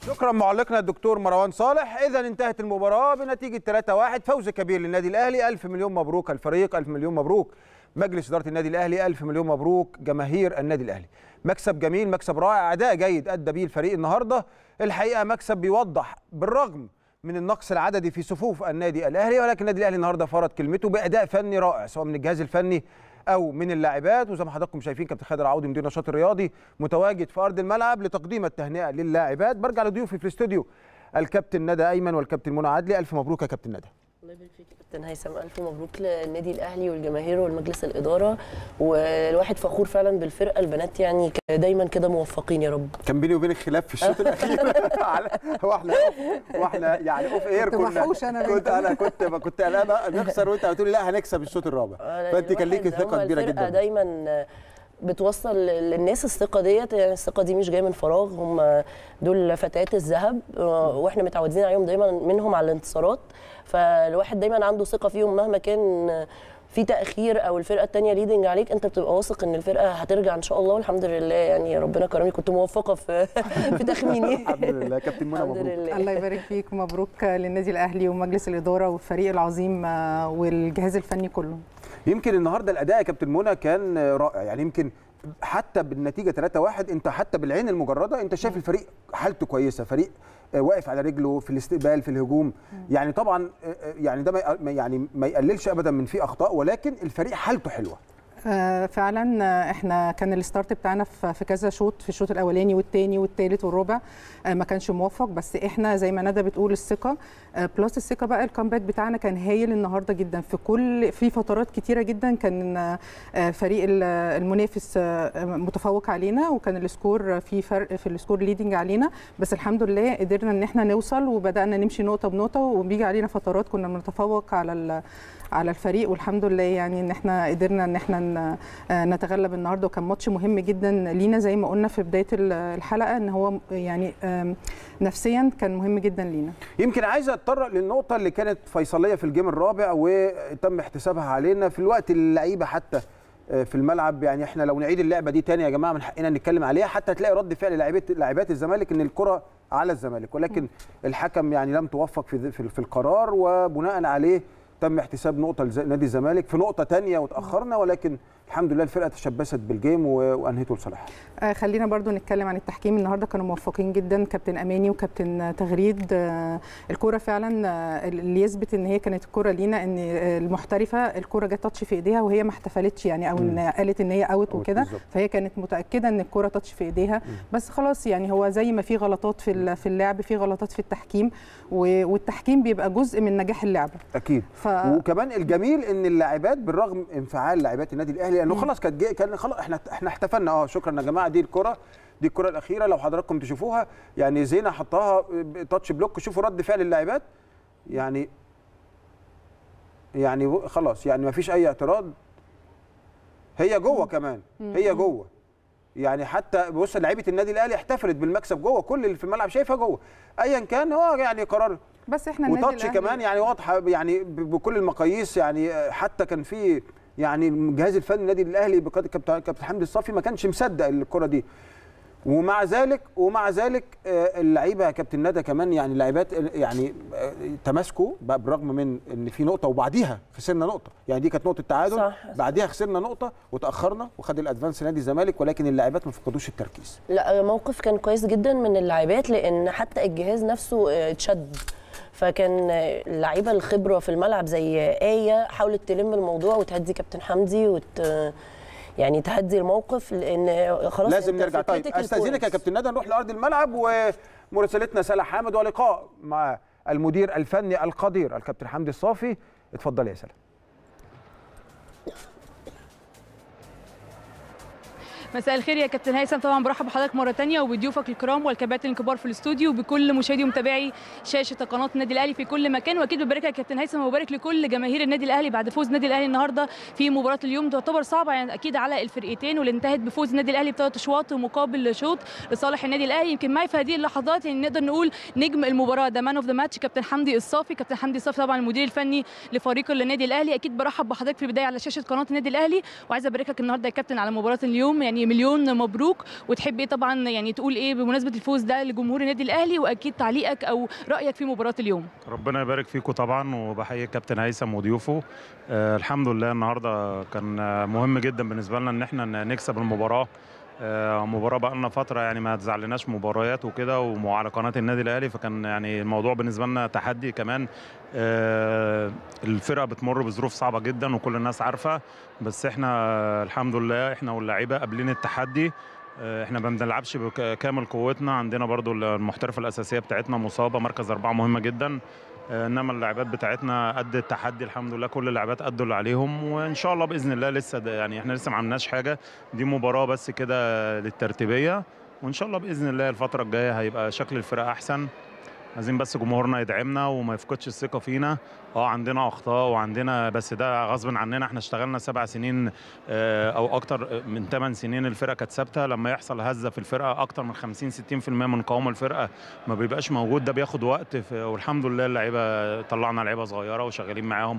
شكرا معلقنا الدكتور مروان صالح اذا انتهت المباراه بنتيجه 3-1 فوز كبير للنادي الاهلي الف مليون مبروك الفريق الف مليون مبروك مجلس اداره النادي الاهلي الف مليون مبروك جماهير النادي الاهلي مكسب جميل مكسب رائع اداء جيد ادى بيه الفريق النهارده الحقيقه مكسب بيوضح بالرغم من النقص العددي في صفوف النادي الاهلي ولكن النادي الاهلي النهارده فرض كلمته باداء فني رائع سواء من الجهاز الفني او من اللاعبات وزي ما حضراتكم شايفين كابتن خالد العوضي مدير النشاط الرياضي متواجد في ارض الملعب لتقديم التهنئه للاعبات برجع لضيوفي في الاستوديو الكابتن ندى ايمن والكابتن منى عدلي الف مبروك يا كابتن ندى الله يبارك فيك يا كابتن هيثم الف مبروك للنادي الاهلي والجماهير والمجلس الاداره والواحد فخور فعلا بالفرقه البنات يعني دايما كده موفقين يا رب كان بيني وبينك خلاف في الشوط الاخير هو احنا واحنا يعني اوف اير كنت كنا محوش أنا كنت انا كنت كنت انا نخسر وانت قلت لي لا هنكسب الشوط الرابع فانت كان ليكي الواحد ثقه هما كبيره الفرقة جدا دايما بتوصل للناس الثقه ديت يعني الثقه دي مش جايه من فراغ هم دول فتيات الذهب واحنا متعودين عليهم دايما منهم على الانتصارات فالواحد دايما عنده ثقه فيهم مهما كان في تاخير او الفرقه الثانيه ليدنج عليك انت بتبقى واثق ان الفرقه هترجع ان شاء الله والحمد لله يعني ربنا كرمني كنت موفقه في في تخميني الحمد لله كابتن منى الحمد مبروك لله الله يبارك فيك مبروك للنادي الاهلي ومجلس الاداره والفريق العظيم آه، والجهاز الفني كله يمكن النهارده الاداء يا كابتن منى كان رائع يعني يمكن حتى بالنتيجه 3-1 انت حتى بالعين المجرده انت شايف الفريق حالته كويسه فريق آه، واقف على رجله في الاستقبال في الهجوم يعني طبعا آه، آه، يعني ده ما يق- ما يعني ما يقللش ابدا من فيه اخطاء ولكن الفريق حالته حلوه آه، فعلا آه، احنا كان الستارت بتاعنا في في كذا شوط في الشوط الاولاني والثاني والثالث والرابع آه، ما كانش موفق بس احنا زي ما ندى بتقول الثقه آه، بلس الثقه بقى الكامباك بتاعنا كان هايل النهارده جدا في كل في فترات كتيره جدا كان آه، آه، فريق ال- المنافس آه، متفوق علينا وكان السكور في فرق في السكور ليدنج علينا بس الحمد لله قدرنا ان احنا نوصل وبدانا نمشي نقطه بنقطه وبيجي علينا فترات كنا بنتفوق على ال- على الفريق والحمد لله يعني ان احنا قدرنا ان احنا ن- آه، نتغلب النهارده وكان ماتش مهم جدا لينا زي ما قلنا في بدايه ال- الحلقه ان هو يعني آم، نفسيا كان مهم جدا لينا يمكن عايز اتطرق للنقطه اللي كانت فيصليه في الجيم الرابع وتم احتسابها علينا في الوقت اللعيبه حتى آه، في الملعب يعني احنا لو نعيد اللعبه دي تاني يا جماعه من حقنا نتكلم عليها حتى تلاقي رد فعل لاعبات لاعبات الزمالك ان الكره على الزمالك ولكن الحكم يعني لم توفق في في في القرار وبناء عليه تم احتساب نقطه لنادي الزمالك في نقطه تانية وتاخرنا ولكن الحمد لله الفرقه تشبثت بالجيم و- وانهيته لصالحها آه، خلينا برضو نتكلم عن التحكيم النهارده كانوا موفقين جدا كابتن اماني وكابتن تغريد آه، الكوره فعلا آه، اللي يثبت ان هي كانت الكوره لينا ان آه، المحترفه الكوره جت تاتش في ايديها وهي ما احتفلتش يعني او ان قالت ان هي اوت أوت وكده بالظبط. فهي كانت متاكده ان الكوره تاتش في ايديها بس خلاص يعني هو زي ما في غلطات في ال- في اللعب في غلطات في التحكيم و- والتحكيم بيبقى جزء من نجاح اللعبه اكيد ف... وكمان الجميل ان اللاعبات بالرغم انفعال لاعبات النادي الاهلي لانه خلاص كانت جاي- كان خلاص احنا احنا احتفلنا اه شكرا يا جماعه دي الكره دي الكره الاخيره لو حضراتكم تشوفوها يعني زينه حطها تاتش بلوك شوفوا رد فعل اللاعبات يعني يعني خلاص يعني ما فيش اي اعتراض هي جوه كمان هي جوه يعني حتى بص لعيبه النادي الاهلي احتفلت بالمكسب جوه كل اللي في الملعب شايفها جوه ايا كان هو يعني قرار بس احنا النادي وتاتش الأهلي- كمان يعني واضحه يعني ب- بكل المقاييس يعني حتى كان في يعني الجهاز الفني النادي الاهلي بقياده كابتن كابتن حمدي الصافي ما كانش مصدق الكره دي ومع ذلك ومع ذلك آه، اللعيبه يا كابتن ندى كمان يعني اللاعبات يعني آه، تماسكوا بقى بالرغم من ان في نقطه وبعديها خسرنا نقطه يعني دي كانت نقطه تعادل صح. بعديها خسرنا نقطه وتاخرنا وخد الادفانس نادي الزمالك ولكن اللاعبات ما فقدوش التركيز لا موقف كان كويس جدا من اللاعبات لان حتى الجهاز نفسه آه، اتشد فكان آه، اللعيبه الخبره في الملعب زي ايه حاولت تلم الموضوع وتهدي كابتن حمدي وت يعني تهدي الموقف لان خلاص لازم أنت نرجع في طيب critical استاذنك يا points. كابتن ندى نروح لارض الملعب ومراسلتنا سلا حامد ولقاء مع المدير الفني القدير الكابتن حمدي الصافي اتفضل يا سلا مساء الخير يا كابتن هيثم طبعا برحب بحضرتك مره تانية وبضيوفك الكرام والكباتن الكبار في الاستوديو وبكل مشاهدي ومتابعي شاشه قناه النادي الاهلي في كل مكان واكيد ببارك لك يا كابتن هيثم وبارك لكل جماهير النادي الاهلي بعد فوز النادي الاهلي النهارده في مباراه اليوم تعتبر صعبه يعني اكيد على الفرقتين واللي انتهت بفوز النادي الاهلي بثلاث اشواط مقابل شوط لصالح النادي الاهلي يمكن معي في هذه اللحظات يعني نقدر نقول نجم المباراه ده مان اوف ذا ماتش كابتن حمدي الصافي كابتن حمدي الصافي طبعا المدير الفني لفريق النادي الاهلي اكيد برحب بحضرتك في البدايه على شاشه قناه النادي الاهلي وعايزه ابارك لك النهارده يا كابتن على مباراه اليوم يعني يعني مليون مبروك وتحب ايه طبعا يعني تقول ايه بمناسبه الفوز ده لجمهور النادي الاهلي واكيد تعليقك او رايك في مباراه اليوم ربنا يبارك فيكم طبعا وبحيي كابتن هيثم وضيوفه آه الحمد لله النهارده كان آه، مهم جدا بالنسبه لنا ان احنا ن- نكسب المباراه آه مباراه بقى لنا فتره يعني ما تزعلناش مباريات وكده وعلى قناه النادي الاهلي فكان يعني الموضوع بالنسبه لنا تحدي كمان آه الفرقه بتمر بظروف صعبه جدا وكل الناس عارفه بس احنا آه، الحمد لله احنا واللعيبه قابلين التحدي آه، احنا ما بنلعبش بكامل قوتنا عندنا برضو المحترفه الاساسيه بتاعتنا مصابه مركز اربعه مهمه جدا آه، انما اللاعبات بتاعتنا قد التحدي الحمد لله كل اللاعبات قدوا اللي عليهم وان شاء الله باذن الله لسه ده يعني احنا لسه ما عملناش حاجه دي مباراه بس كده للترتيبيه وان شاء الله باذن الله الفتره الجايه هيبقى شكل الفرقه احسن عايزين بس جمهورنا يدعمنا وما يفقدش الثقه فينا اه عندنا اخطاء وعندنا بس ده غصب عننا احنا اشتغلنا سبع سنين آه، او اكتر من ثمان سنين الفرقه كانت ثابته لما يحصل هزه في الفرقه اكتر من 50 60% من قوام الفرقه ما بيبقاش موجود ده بياخد وقت في- والحمد لله اللعيبه طلعنا لعيبه صغيره وشغالين معاهم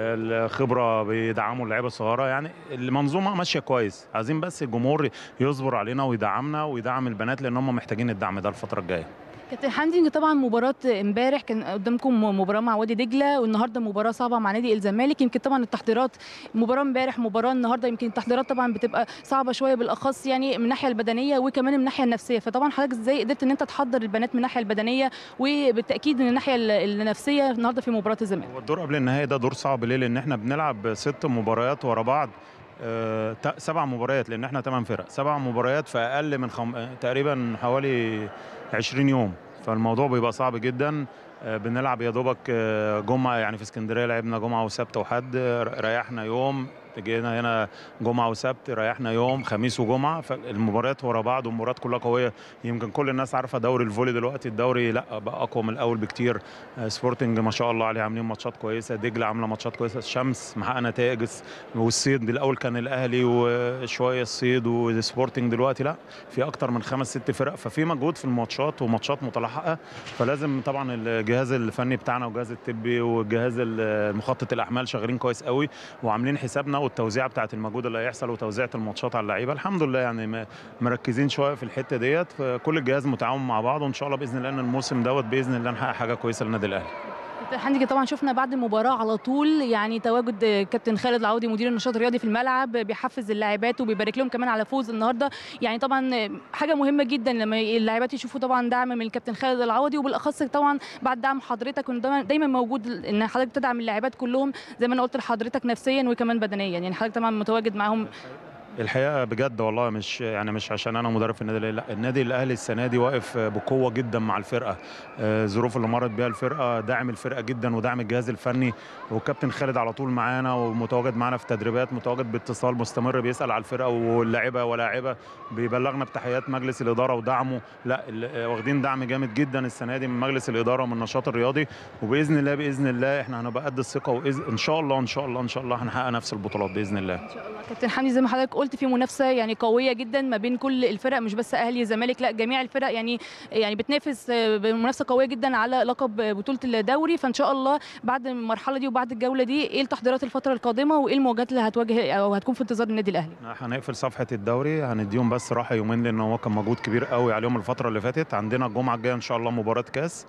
الخبره بيدعموا اللعيبه الصغيره يعني المنظومه ماشيه كويس عايزين بس الجمهور يصبر علينا ويدعمنا ويدعم البنات لان هم محتاجين الدعم ده الفتره الجايه كابتن حمدي طبعا مباراه امبارح كان قدامكم مباراه مع وادي دجله والنهارده مباراه صعبه مع نادي الزمالك يمكن طبعا التحضيرات مباراه امبارح مباراه النهارده يمكن التحضيرات طبعا بتبقى صعبه شويه بالاخص يعني من الناحيه البدنيه وكمان من الناحيه النفسيه فطبعا حضرتك ازاي قدرت ان انت تحضر البنات من الناحيه البدنيه وبالتاكيد من الناحيه ال- النفسيه النهارده في مباراه الزمالك هو الدور قبل النهائي ده دور صعب ليه؟ لان احنا بنلعب ست مباريات ورا بعض آه، تا- سبع مباريات لان احنا ثمان فرق سبع مباريات في اقل من خم... آه، تقريبا حوالي 20 يوم فالموضوع بيبقى صعب جدا آه، بنلعب يا دوبك آه، جمعه يعني في اسكندريه لعبنا جمعه وسبت وحد آه، ريحنا يوم جينا هنا جمعه وسبت ريحنا يوم خميس وجمعه فالمباريات ورا بعض والمباريات كلها قويه يمكن كل الناس عارفه دوري الفولي دلوقتي الدوري لا بقى اقوى من الاول بكتير آه، سبورتنج ما شاء الله عليه عاملين ماتشات كويسه دجله عامله ماتشات كويسه الشمس محقق نتائج والصيد الاول كان الاهلي وشويه الصيد وسبورتنج دلوقتي لا في اكتر من خمس ست فرق ففي مجهود في الماتشات وماتشات متلاحقه فلازم طبعا الجهاز الفني بتاعنا والجهاز الطبي والجهاز المخطط الاحمال شغالين كويس قوي وعاملين حسابنا والتوزيعه بتاعه المجهود اللي هيحصل وتوزيعه الماتشات على اللعيبه الحمد لله يعني م- مركزين شويه في الحته ديت فكل الجهاز متعاون مع بعض وان شاء الله باذن الله ان الموسم دوت باذن الله نحقق حاجه كويسه للنادي الاهلي كابتن حمدي طبعا شفنا بعد المباراه على طول يعني تواجد كابتن خالد العوضي مدير النشاط الرياضي في الملعب بيحفز اللاعبات وبيبارك لهم كمان على فوز النهارده يعني طبعا حاجه مهمه جدا لما اللاعبات يشوفوا طبعا دعم من الكابتن خالد العوضي وبالاخص طبعا بعد دعم حضرتك كنت دايما- دايما موجود ان حضرتك تدعم اللاعبات كلهم زي ما انا قلت لحضرتك نفسيا وكمان بدنيا يعني حضرتك طبعا متواجد معاهم الحقيقه بجد والله مش يعني مش عشان انا مدرب في النادي الاهلي لا النادي الاهلي السنه دي واقف بقوه جدا مع الفرقه آه، الظروف اللي مرت بيها الفرقه داعم الفرقه جدا ودعم الجهاز الفني والكابتن خالد على طول معانا ومتواجد معانا في تدريبات متواجد باتصال مستمر بيسال على الفرقه واللاعيبه ولاعيبه بيبلغنا بتحيات مجلس الاداره ودعمه لا ال- آه، واخدين دعم جامد جدا السنه دي من مجلس الاداره ومن النشاط الرياضي وباذن الله باذن الله احنا هنبقى قد الثقه وان شاء الله ان شاء الله ان شاء الله هنحقق نفس البطولات باذن الله ان شاء الله كابتن حمدي زي ما حضرتك قلت في منافسه يعني قويه جدا ما بين كل الفرق مش بس اهلي زمالك لا جميع الفرق يعني يعني بتنافس آه، بمنافسه قويه جدا على لقب بطوله الدوري فان شاء الله بعد المرحله دي وبعد الجوله دي ايه التحضيرات الفتره القادمه وايه المواجهات اللي هتواجه او هتكون في انتظار النادي الاهلي هنقفل صفحة الدوري هنديهم بس راحة يومين لأن هو كان مجهود كبير قوي عليهم الفترة اللي فاتت عندنا الجمعة الجاية إن شاء الله مباراة كاس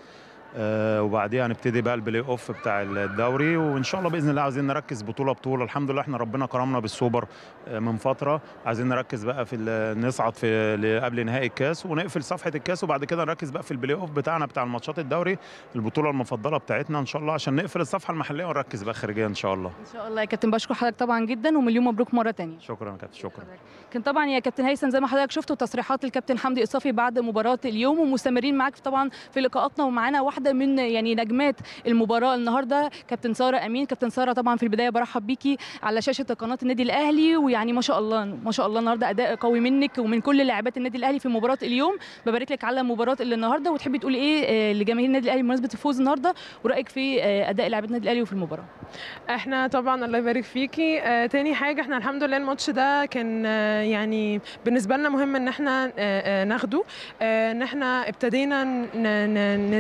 آه وبعديها هنبتدي بقى البلاي اوف بتاع الدوري وان شاء الله باذن الله عايزين نركز بطوله بطوله الحمد لله احنا ربنا كرمنا بالسوبر آه من فتره عايزين نركز بقى في ال- نصعد في ل- قبل نهائي الكاس ونقفل صفحه الكاس وبعد كده نركز بقى في البلاي اوف بتاعنا بتاع الماتشات الدوري البطوله المفضله بتاعتنا ان شاء الله عشان نقفل الصفحه المحليه ونركز بقى خارجيا ان شاء الله ان شاء الله يا كابتن بشكر حضرتك طبعا جدا ومليون مبروك مره ثانيه شكرا يا كابتن شكرا كان طبعا يا كابتن هيثم زي ما حضرتك شفتوا تصريحات الكابتن حمدي الصافي بعد مباراه اليوم ومستمرين معاك طبعا في لقاءاتنا ومعانا واحده من يعني نجمات المباراه النهارده كابتن ساره امين كابتن ساره طبعا في البدايه برحب بيكي على شاشه قناه النادي الاهلي ويعني ما شاء الله ما شاء الله النهارده اداء قوي منك ومن كل لاعبات النادي الاهلي في مباراه اليوم ببارك لك على مباراه اللي النهارده وتحبي تقولي ايه آه، لجماهير النادي الاهلي بمناسبه الفوز النهارده ورايك في آه، اداء لاعبات النادي الاهلي وفي المباراه احنا طبعا الله يبارك فيكي آه تاني حاجه احنا الحمد لله الماتش ده كان آه يعني بالنسبه لنا مهم ان احنا آه آه ناخده آه ان احنا ابتدينا ن- ن- نذاكر الفرقه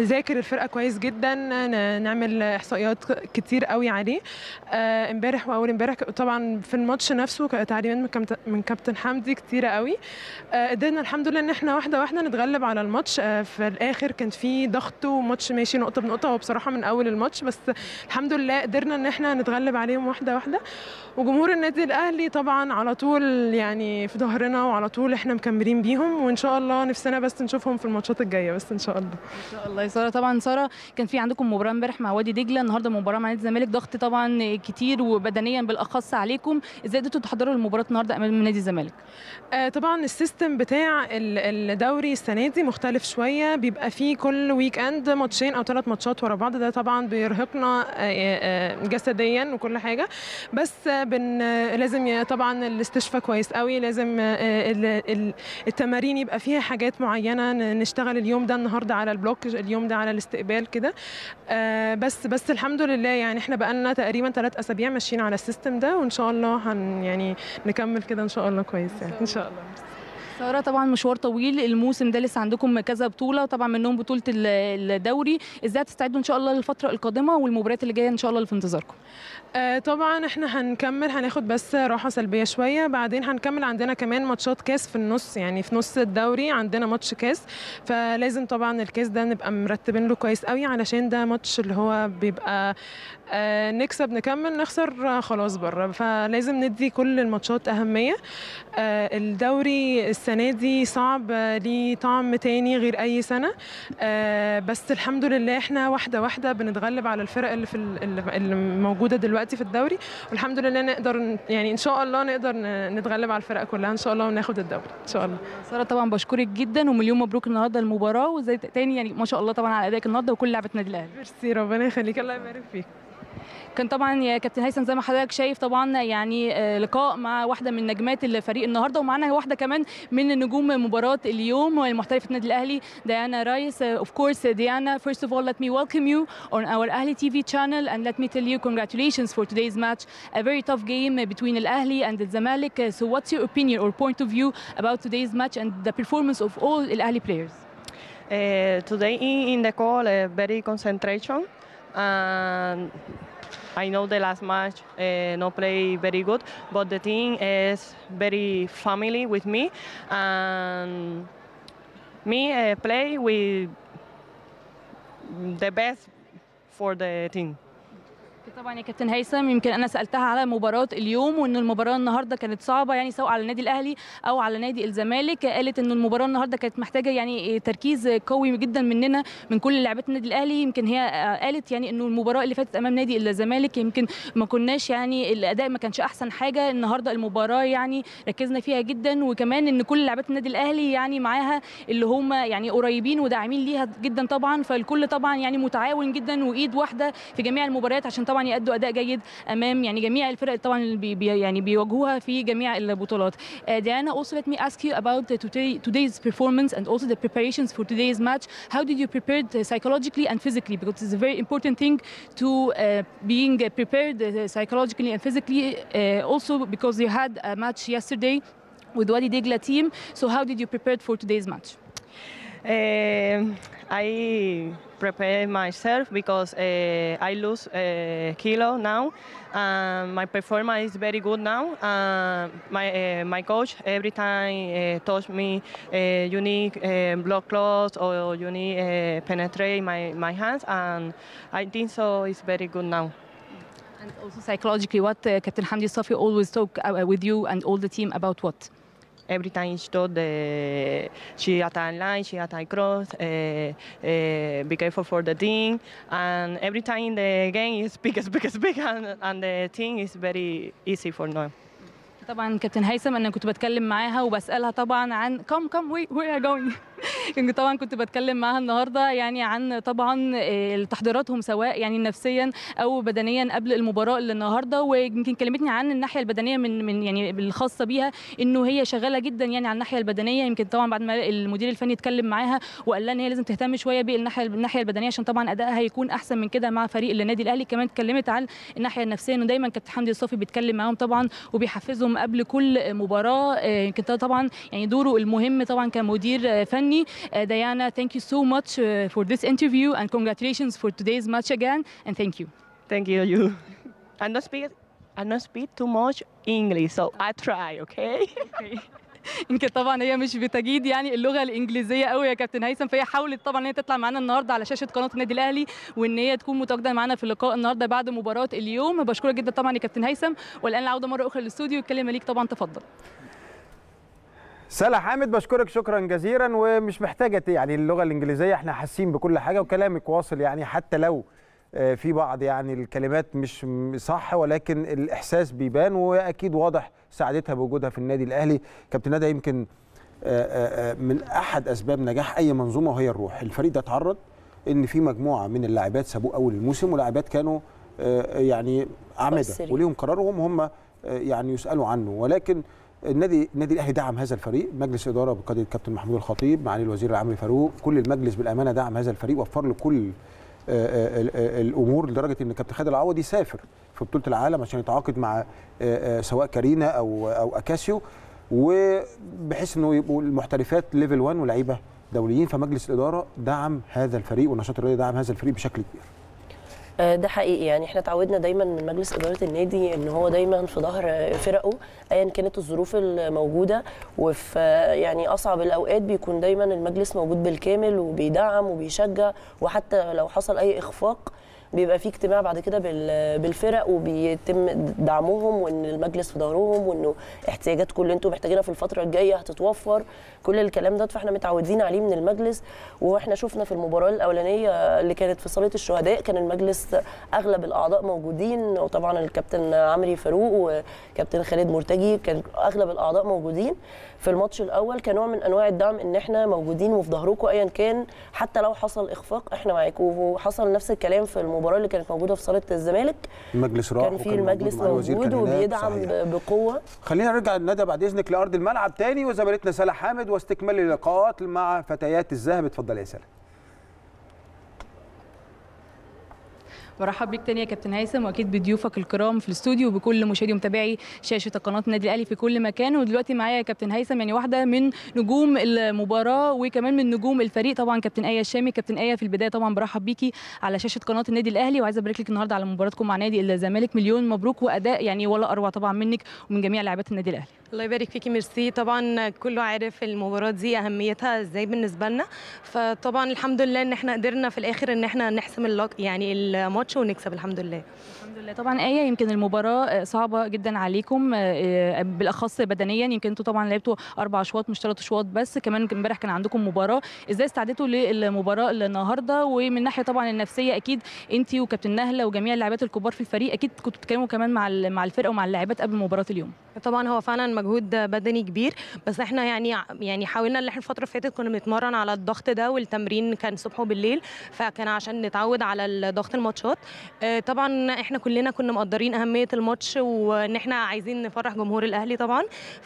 الفرقه كويس جدا ن- نعمل احصائيات كتير قوي عليه آه، امبارح واول امبارح طبعا في الماتش نفسه ك- تعليمات من كابتن- من كابتن حمدي كتيره قوي آه، قدرنا الحمد لله ان احنا واحده واحده نتغلب على الماتش آه، في الاخر كان في ضغط وماتش ماشي نقطه بنقطه هو بصراحه من اول الماتش بس الحمد لله قدرنا ان احنا نتغلب عليهم واحده واحده وجمهور النادي الاهلي طبعا على طول يعني في ظهرنا وعلى طول احنا مكملين بيهم وان شاء الله نفسنا بس نشوفهم في الماتشات الجايه بس ان شاء الله ان شاء الله يا ساره طبعا ساره كان في عندكم مباراه امبارح مع وادي دجله النهارده مباراه مع نادي الزمالك ضغط طبعا كتير وبدنيا بالاخص عليكم ازاي قدرتوا تحضروا المباراه النهارده امام نادي الزمالك آه، طبعا السيستم بتاع ال- الدوري السنه دي مختلف شويه بيبقى فيه كل ويك اند ماتشين او ثلاث ماتشات ورا بعض ده طبعا بيرهقنا آه، آه، جسديا وكل حاجه بس آه، بن آه، لازم ي- طبعا الاستشفاء كويس قوي لازم آه، ال- ال- التمارين يبقى فيها حاجات معينه ن- نشتغل اليوم ده النهارده على البلوك اليوم ده على الاستقبال كده آه، بس بس الحمد لله يعني احنا بقالنا تقريبا ثلاث اسابيع ماشيين على السيستم ده وان شاء الله هن يعني نكمل كده ان شاء الله كويس يعني ان شاء الله ساره طبعا مشوار طويل الموسم ده لسه عندكم كذا بطوله طبعا منهم بطوله ال- الدوري ازاي هتستعدوا ان شاء الله للفتره القادمه والمباريات اللي جايه ان شاء الله اللي في انتظاركم آه، طبعا احنا هنكمل هناخد بس راحه سلبيه شويه بعدين هنكمل عندنا كمان ماتشات كاس في النص يعني في نص الدوري عندنا ماتش كاس فلازم طبعا الكاس ده نبقى مرتبين له كويس قوي علشان ده ماتش اللي هو بيبقى آه، نكسب نكمل نخسر آه، خلاص بره فلازم ندي كل الماتشات اهميه آه، الدوري السنه دي صعب آه، ليه طعم تاني غير اي سنه آه، بس الحمد لله احنا واحده واحده بنتغلب على الفرق اللي في ال- اللي اللي موجوده دلوقتي في الدوري والحمد لله نقدر ن- يعني ان شاء الله نقدر ن- نتغلب على الفرق كلها ان شاء الله وناخد الدوري ان شاء الله ساره طبعا بشكرك جدا ومليون مبروك النهارده المباراه وزي تاني يعني ما شاء الله طبعا على ادائك النهارده وكل لعبه نادي الاهلي ميرسي ربنا يخليك الله يبارك فيك كان طبعا يا كابتن هيثم زي ما حضرتك شايف طبعا يعني آه، لقاء مع واحده من نجمات الفريق النهارده ومعانا واحده كمان من نجوم مباراه اليوم المحترفه النادي الاهلي ديانا رايس اوف كورس ديانا first of all let me welcome you on our Ahli TV channel and let me tell you congratulations for today's match a very tough game between Al Ahli and the Zamalek Uh, so what's your opinion or point of view about today's match and the performance of all Al Ahli players Uh, today in, in the call, uh, very concentration. And I know the last match uh, no play very good, but the team is very family with me, and me uh, play with the best for the team. طبعا يا كابتن هيثم يمكن انا سالتها على مباراه اليوم وان المباراه النهارده كانت صعبه يعني سواء على النادي الاهلي او على نادي الزمالك قالت ان المباراه النهارده كانت محتاجه يعني تركيز قوي جدا مننا من كل لاعبات النادي الاهلي يمكن هي قالت يعني انه المباراه اللي فاتت امام نادي الزمالك يمكن ما كناش يعني الاداء ما كانش احسن حاجه النهارده المباراه يعني ركزنا فيها جدا وكمان ان كل لاعبات النادي الاهلي يعني معاها اللي هم يعني قريبين وداعمين ليها جدا طبعا فالكل طبعا يعني متعاون جدا وايد واحده في جميع المباريات عشان طبعا يأدوا اداء جيد امام يعني جميع الفرق طبعا اللي بي بي يعني بيواجهوها في جميع البطولات. Uh, Diana, also let me ask you about uh, today, today's performance and also the preparations for today's match. How did you prepare uh, psychologically and physically? Because it's a very important thing to uh, being uh, prepared uh, psychologically and physically. Uh, also because you had a match yesterday with Wadi Degla team. So how did you prepare for today's match? Um I prepare myself because uh, I lose uh, kilo now. Um, my performance is very good now. Uh, my uh, my coach every time uh, told me uh, you need uh, block close or you need uh, penetrate my, my hands, and I think so. It's very good now. And also psychologically, what uh, Captain Hamdi Safi always talk uh, with you and all the team about what? every time she told the she attack line, she attack cross, uh, uh, be careful for the team, and every time the game is big, as big, as big, and, and the team is very easy for them. طبعا كابتن هيثم انا كنت بتكلم معاها وبسالها طبعا عن كم كم وي وي ار جوينج كنت طبعا كنت بتكلم معاها النهارده يعني عن طبعا آه، تحضيراتهم سواء يعني نفسيا او بدنيا قبل المباراه اللي النهارده ويمكن كلمتني عن الناحيه البدنيه من من يعني الخاصه بيها انه هي شغاله جدا يعني على الناحيه البدنيه يمكن طبعا بعد ما المدير الفني اتكلم معاها وقال لها ان هي لازم تهتم شويه بالناحيه الناحيه البدنيه عشان طبعا ادائها هيكون احسن من كده مع فريق النادي الاهلي كمان اتكلمت عن الناحيه النفسيه انه دايما كابتن حمدي الصافي بيتكلم معاهم طبعا وبيحفزهم قبل كل مباراه آه، يمكن ده طبعا يعني دوره المهم طبعا كمدير آه، فني مني آه، ديانا thank you so much uh, for this interview and congratulations for today's match again and thank you Thank you, you. I don't speak, I don't speak too much English, so I try, okay? يمكن طبعا هي مش بتجيد يعني اللغه الانجليزيه قوي يا كابتن هيثم فهي حاولت طبعا ان هي تطلع معانا النهارده على شاشه قناه النادي الاهلي وان هي تكون متواجده معانا في اللقاء النهارده بعد مباراه اليوم بشكرك جدا طبعا يا كابتن هيثم والان العوده مره اخرى للاستوديو الكلمه ليك طبعا تفضل سلا حامد بشكرك شكرا جزيلا ومش محتاجه ت- يعني اللغه الانجليزيه احنا حاسين بكل حاجه وكلامك واصل يعني حتى لو آه، في بعض يعني الكلمات مش م- صح ولكن الاحساس بيبان واكيد واضح سعادتها بوجودها في النادي الاهلي كابتن ندى يمكن آه، آه، آه، من احد اسباب نجاح اي منظومه وهي الروح الفريق ده اتعرض ان في مجموعه من اللاعبات سابوه اول الموسم ولاعبات كانوا آه، يعني اعمده مؤثرين. وليهم قرارهم هم آه، يعني يسالوا عنه ولكن النادي النادي الاهلي دعم هذا الفريق مجلس اداره بقياده الكابتن محمود الخطيب معالي الوزير العام فاروق كل المجلس بالامانه دعم هذا الفريق وفر له كل آه، آه، ال- آه، الامور لدرجه ان كابتن خالد العوض يسافر في بطوله العالم عشان يتعاقد مع آه، آه، سواء كارينا او او اكاسيو وبحيث انه يبقوا المحترفات ليفل 1 ولاعيبه دوليين فمجلس الاداره دعم هذا الفريق والنشاط الرياضي دعم هذا الفريق بشكل كبير آه، ده حقيقي يعني احنا اتعودنا دايما من مجلس اداره النادي ان هو دايما في ظهر آه، فرقه ايا كانت الظروف الموجوده وفي آه، يعني اصعب الاوقات بيكون دايما المجلس موجود بالكامل وبيدعم وبيشجع وحتى لو حصل اي اخفاق بيبقى في اجتماع بعد كده بال- بالفرق وبيتم دعمهم وان المجلس في ظهرهم وانه احتياجاتكم اللي انتم محتاجينها في الفتره الجايه هتتوفر كل الكلام ده فاحنا متعودين عليه من المجلس واحنا شفنا في المباراه الاولانيه اللي كانت في صاله الشهداء كان المجلس اغلب الاعضاء موجودين وطبعا الكابتن عمري فاروق وكابتن خالد مرتجي كان اغلب الاعضاء موجودين في الماتش الاول كنوع من انواع الدعم ان احنا موجودين وفي ظهركم ايا كان حتى لو حصل اخفاق احنا معاكم وحصل نفس الكلام في المباراه اللي كانت موجوده في صاله الزمالك المجلس راح كان في وكان المجلس مع الوزير موجود كان هناك. وبيدعم صحيح. ب- بقوه خلينا نرجع ندى بعد اذنك لارض الملعب تاني وزميلتنا سلا حامد واستكمال اللقاءات مع فتيات الذهب اتفضل يا سلا برحب بيك تاني يا كابتن هيثم واكيد بضيوفك الكرام في الاستوديو وبكل مشاهدي ومتابعي شاشه قناه النادي الاهلي في كل مكان ودلوقتي معايا يا كابتن هيثم يعني واحده من نجوم المباراه وكمان من نجوم الفريق طبعا كابتن ايه الشامي كابتن ايه في البدايه طبعا برحب بيكي على شاشه قناه النادي الاهلي وعايزه ابارك لك النهارده على مباراتكم مع نادي الزمالك مليون مبروك واداء يعني ولا اروع طبعا منك ومن جميع لاعبات النادي الاهلي الله يبارك فيكي ميرسي طبعا كله عارف المباراه دي اهميتها ازاي بالنسبه لنا فطبعا الحمد لله ان احنا قدرنا في الاخر ان احنا نحسم اللق يعني الماتش ونكسب الحمد لله الحمد لله طبعا ايه يمكن المباراه آه، صعبه جدا عليكم آه، آه، بالاخص بدنيا يمكن انتوا طبعا لعبتوا اربع اشواط مش ثلاث اشواط بس كمان امبارح كان عندكم مباراه ازاي استعدتوا للمباراه النهارده ومن ناحيه طبعا النفسيه اكيد انت وكابتن نهله وجميع اللاعبات الكبار في الفريق اكيد كنتوا بتتكلموا كمان مع ال- مع الفرقه ومع اللاعبات قبل مباراه اليوم طبعا هو فعلا مجهود بدني كبير بس احنا يعني يعني حاولنا ان احنا الفتره اللي فاتت كنا بنتمرن على الضغط ده والتمرين كان صبح وبالليل فكان عشان نتعود على ضغط الماتشات آه، طبعا احنا كلنا كنا مقدرين اهميه الماتش وان احنا عايزين نفرح جمهور الاهلي طبعا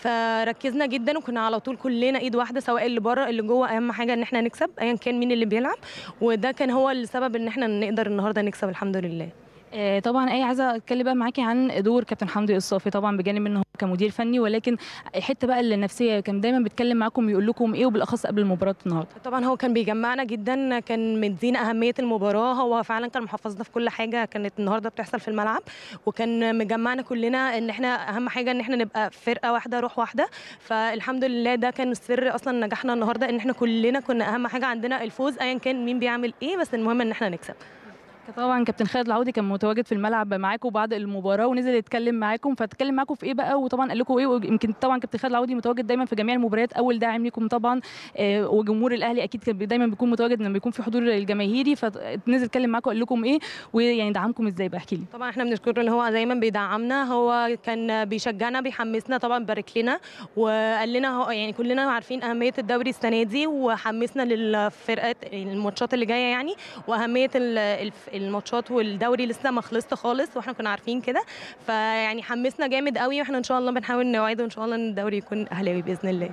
فركزنا جدا وكنا على طول كلنا ايد واحده سواء اللي بره اللي جوه اهم حاجه ان احنا نكسب ايا كان مين اللي بيلعب وده كان هو السبب ان احنا نقدر النهارده نكسب الحمد لله آه، طبعا اي عايزه اتكلم بقى معاكي عن دور كابتن حمدي الصافي طبعا بجانب انه هو كمدير فني ولكن الحته بقى النفسيه كان دايما بيتكلم معاكم يقول لكم ايه وبالاخص قبل مباراه النهارده طبعا هو كان بيجمعنا جدا كان مدينا اهميه المباراه هو فعلا كان محفظنا في كل حاجه كانت النهارده بتحصل في الملعب وكان مجمعنا كلنا ان احنا اهم حاجه ان احنا نبقى فرقه واحده روح واحده فالحمد لله ده كان السر اصلا نجاحنا النهارده ان احنا كلنا كنا اهم حاجه عندنا الفوز ايا كان مين بيعمل ايه بس المهم ان احنا نكسب طبعا كابتن خالد العودي كان متواجد في الملعب معاكم بعد المباراه ونزل يتكلم معاكم فاتكلم معاكم في ايه بقى وطبعا قال لكم ايه ويمكن طبعا كابتن خالد العودي متواجد دايما في جميع المباريات اول داعم ليكم طبعا آه، وجمهور الاهلي اكيد كان دايما بيكون متواجد لما بيكون في حضور الجماهيري فنزل يتكلم معاكم قال لكم ايه ويعني دعمكم ازاي بقى احكي لي طبعا احنا بنشكره ان هو دايما بيدعمنا هو كان بيشجعنا بيحمسنا طبعا بارك لنا وقال لنا هو يعني كلنا عارفين اهميه الدوري السنه دي وحمسنا للفرقات الماتشات اللي جايه يعني واهميه ال- الف- الماتشات والدوري لسه ما خلصت خالص واحنا كنا عارفين كده فيعني حمسنا جامد قوي واحنا ان شاء الله بنحاول نوعده ان شاء الله ان الدوري يكون اهلاوي باذن الله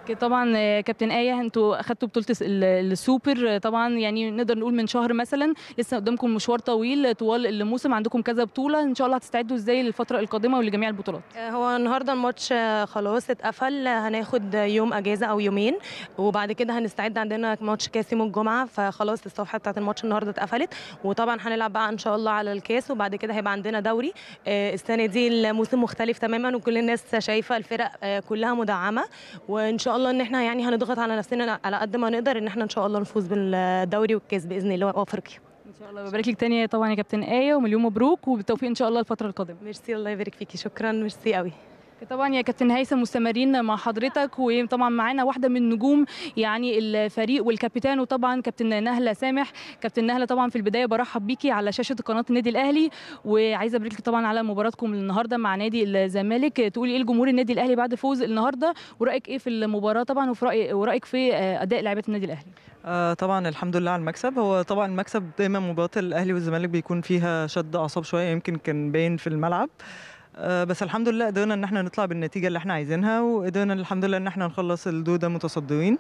أكيد طبعا آه، كابتن آية انتوا اخدتوا بطولة الس- ال- السوبر آه، طبعا يعني نقدر نقول من شهر مثلا لسه قدامكم مشوار طويل طوال الموسم عندكم كذا بطولة ان شاء الله هتستعدوا ازاي للفترة القادمة ولجميع البطولات هو النهارده الماتش آه، خلاص اتقفل آه، هناخد يوم اجازه او يومين وبعد كده هنستعد عندنا ماتش كاس يوم الجمعه فخلاص الصفحه بتاعت الماتش النهارده اتقفلت وطبعا هنلعب بقى ان شاء الله على الكاس وبعد كده هيبقى عندنا دوري آه، السنه دي الموسم مختلف تماما وكل الناس شايفه الفرق آه، كلها مدعمه وان شاء الله ان احنا يعني هنضغط على نفسنا على قد ما نقدر ان احنا ان شاء الله نفوز بالدوري والكاس باذن الله وافريقيا ان شاء الله ببارك لك تاني طبعا يا كابتن آية ومليون مبروك وبالتوفيق ان شاء الله الفترة القادمة ميرسي الله يبارك فيكي شكرا ميرسي قوي طبعا يا كابتن هيثم مستمرين مع حضرتك وطبعا معانا واحده من نجوم يعني الفريق والكابتن وطبعا كابتن نهله سامح كابتن نهله طبعا في البدايه برحب بيكي على شاشه قناه النادي الاهلي وعايزه ابارك لك طبعا على مباراتكم النهارده مع نادي الزمالك تقولي ايه لجمهور النادي الاهلي بعد فوز النهارده ورايك ايه في المباراه طبعا وفي رأي ورايك في آه، اداء لاعيبه النادي الاهلي آه طبعا الحمد لله على المكسب هو طبعا المكسب دايما مباراه الاهلي والزمالك بيكون فيها شد اعصاب شويه يمكن كان باين في الملعب آه بس الحمد لله قدرنا ان احنا نطلع بالنتيجه اللي احنا عايزينها وقدرنا الحمد لله ان احنا نخلص الدور ده متصدرين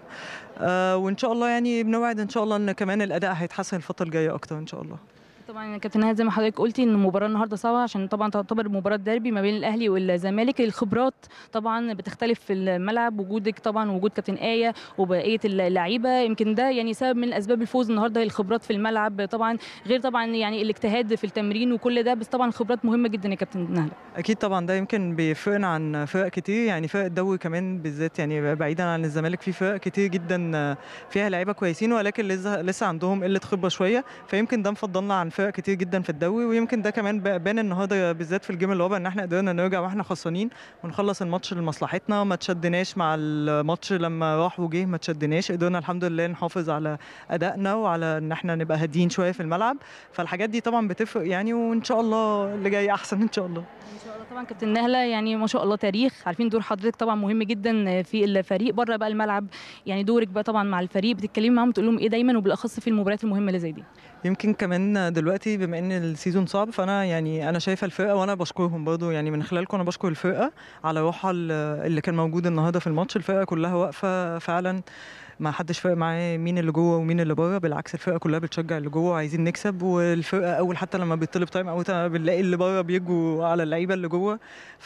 آه وان شاء الله يعني بنوعد ان شاء الله ان كمان الاداء هيتحسن الفتره الجايه اكتر ان شاء الله طبعا يا كابتن نهاد زي ما حضرتك قلتي ان المباراه النهارده صعبه عشان طبعا تعتبر مباراه ديربي ما بين الاهلي والزمالك الخبرات طبعا بتختلف في الملعب وجودك طبعا وجود كابتن ايه وبقيه اللعيبه يمكن ده يعني سبب من اسباب الفوز النهارده الخبرات في الملعب طبعا غير طبعا يعني الاجتهاد في التمرين وكل ده بس طبعا خبرات مهمه جدا يا كابتن نهله اكيد طبعا ده يمكن بيفرقنا عن فرق كتير يعني فرق الدوري كمان بالذات يعني بعيدا عن الزمالك في فرق كتير جدا فيها لعيبه كويسين ولكن لسه لسه عندهم قله خبره شويه فيمكن ده مفضلنا عن فرق كتير جدا في الدوري ويمكن ده كمان بان النهارده بالذات في الجيم الرابع ان احنا قدرنا نرجع واحنا خسرانين ونخلص الماتش لمصلحتنا ما تشدناش مع الماتش لما راح وجه ما تشدناش قدرنا الحمد لله نحافظ على ادائنا وعلى ان احنا نبقى هاديين شويه في الملعب فالحاجات دي طبعا بتفرق يعني وان شاء الله اللي جاي احسن ان شاء الله ان شاء الله طبعا كابتن نهله يعني ما شاء الله تاريخ عارفين دور حضرتك طبعا مهم جدا في الفريق بره بقى الملعب يعني دورك بقى طبعا مع الفريق بتتكلمي معاهم تقول لهم ايه دايما وبالاخص في المباريات المهمه اللي زي دي يمكن كمان دلوقتي بما ان السيزون صعب فانا يعني انا شايفه الفرقه وانا بشكرهم برضو يعني من خلالكم انا بشكر الفرقه على روحها اللي كان موجود النهارده في الماتش الفرقه كلها واقفه فعلا ما حدش فارق معاه مين اللي جوه ومين اللي بره بالعكس الفرقه كلها بتشجع اللي جوه وعايزين نكسب والفرقه اول حتى لما بيطلب تايم اوت بنلاقي اللي بره بيجوا على اللعيبه اللي جوه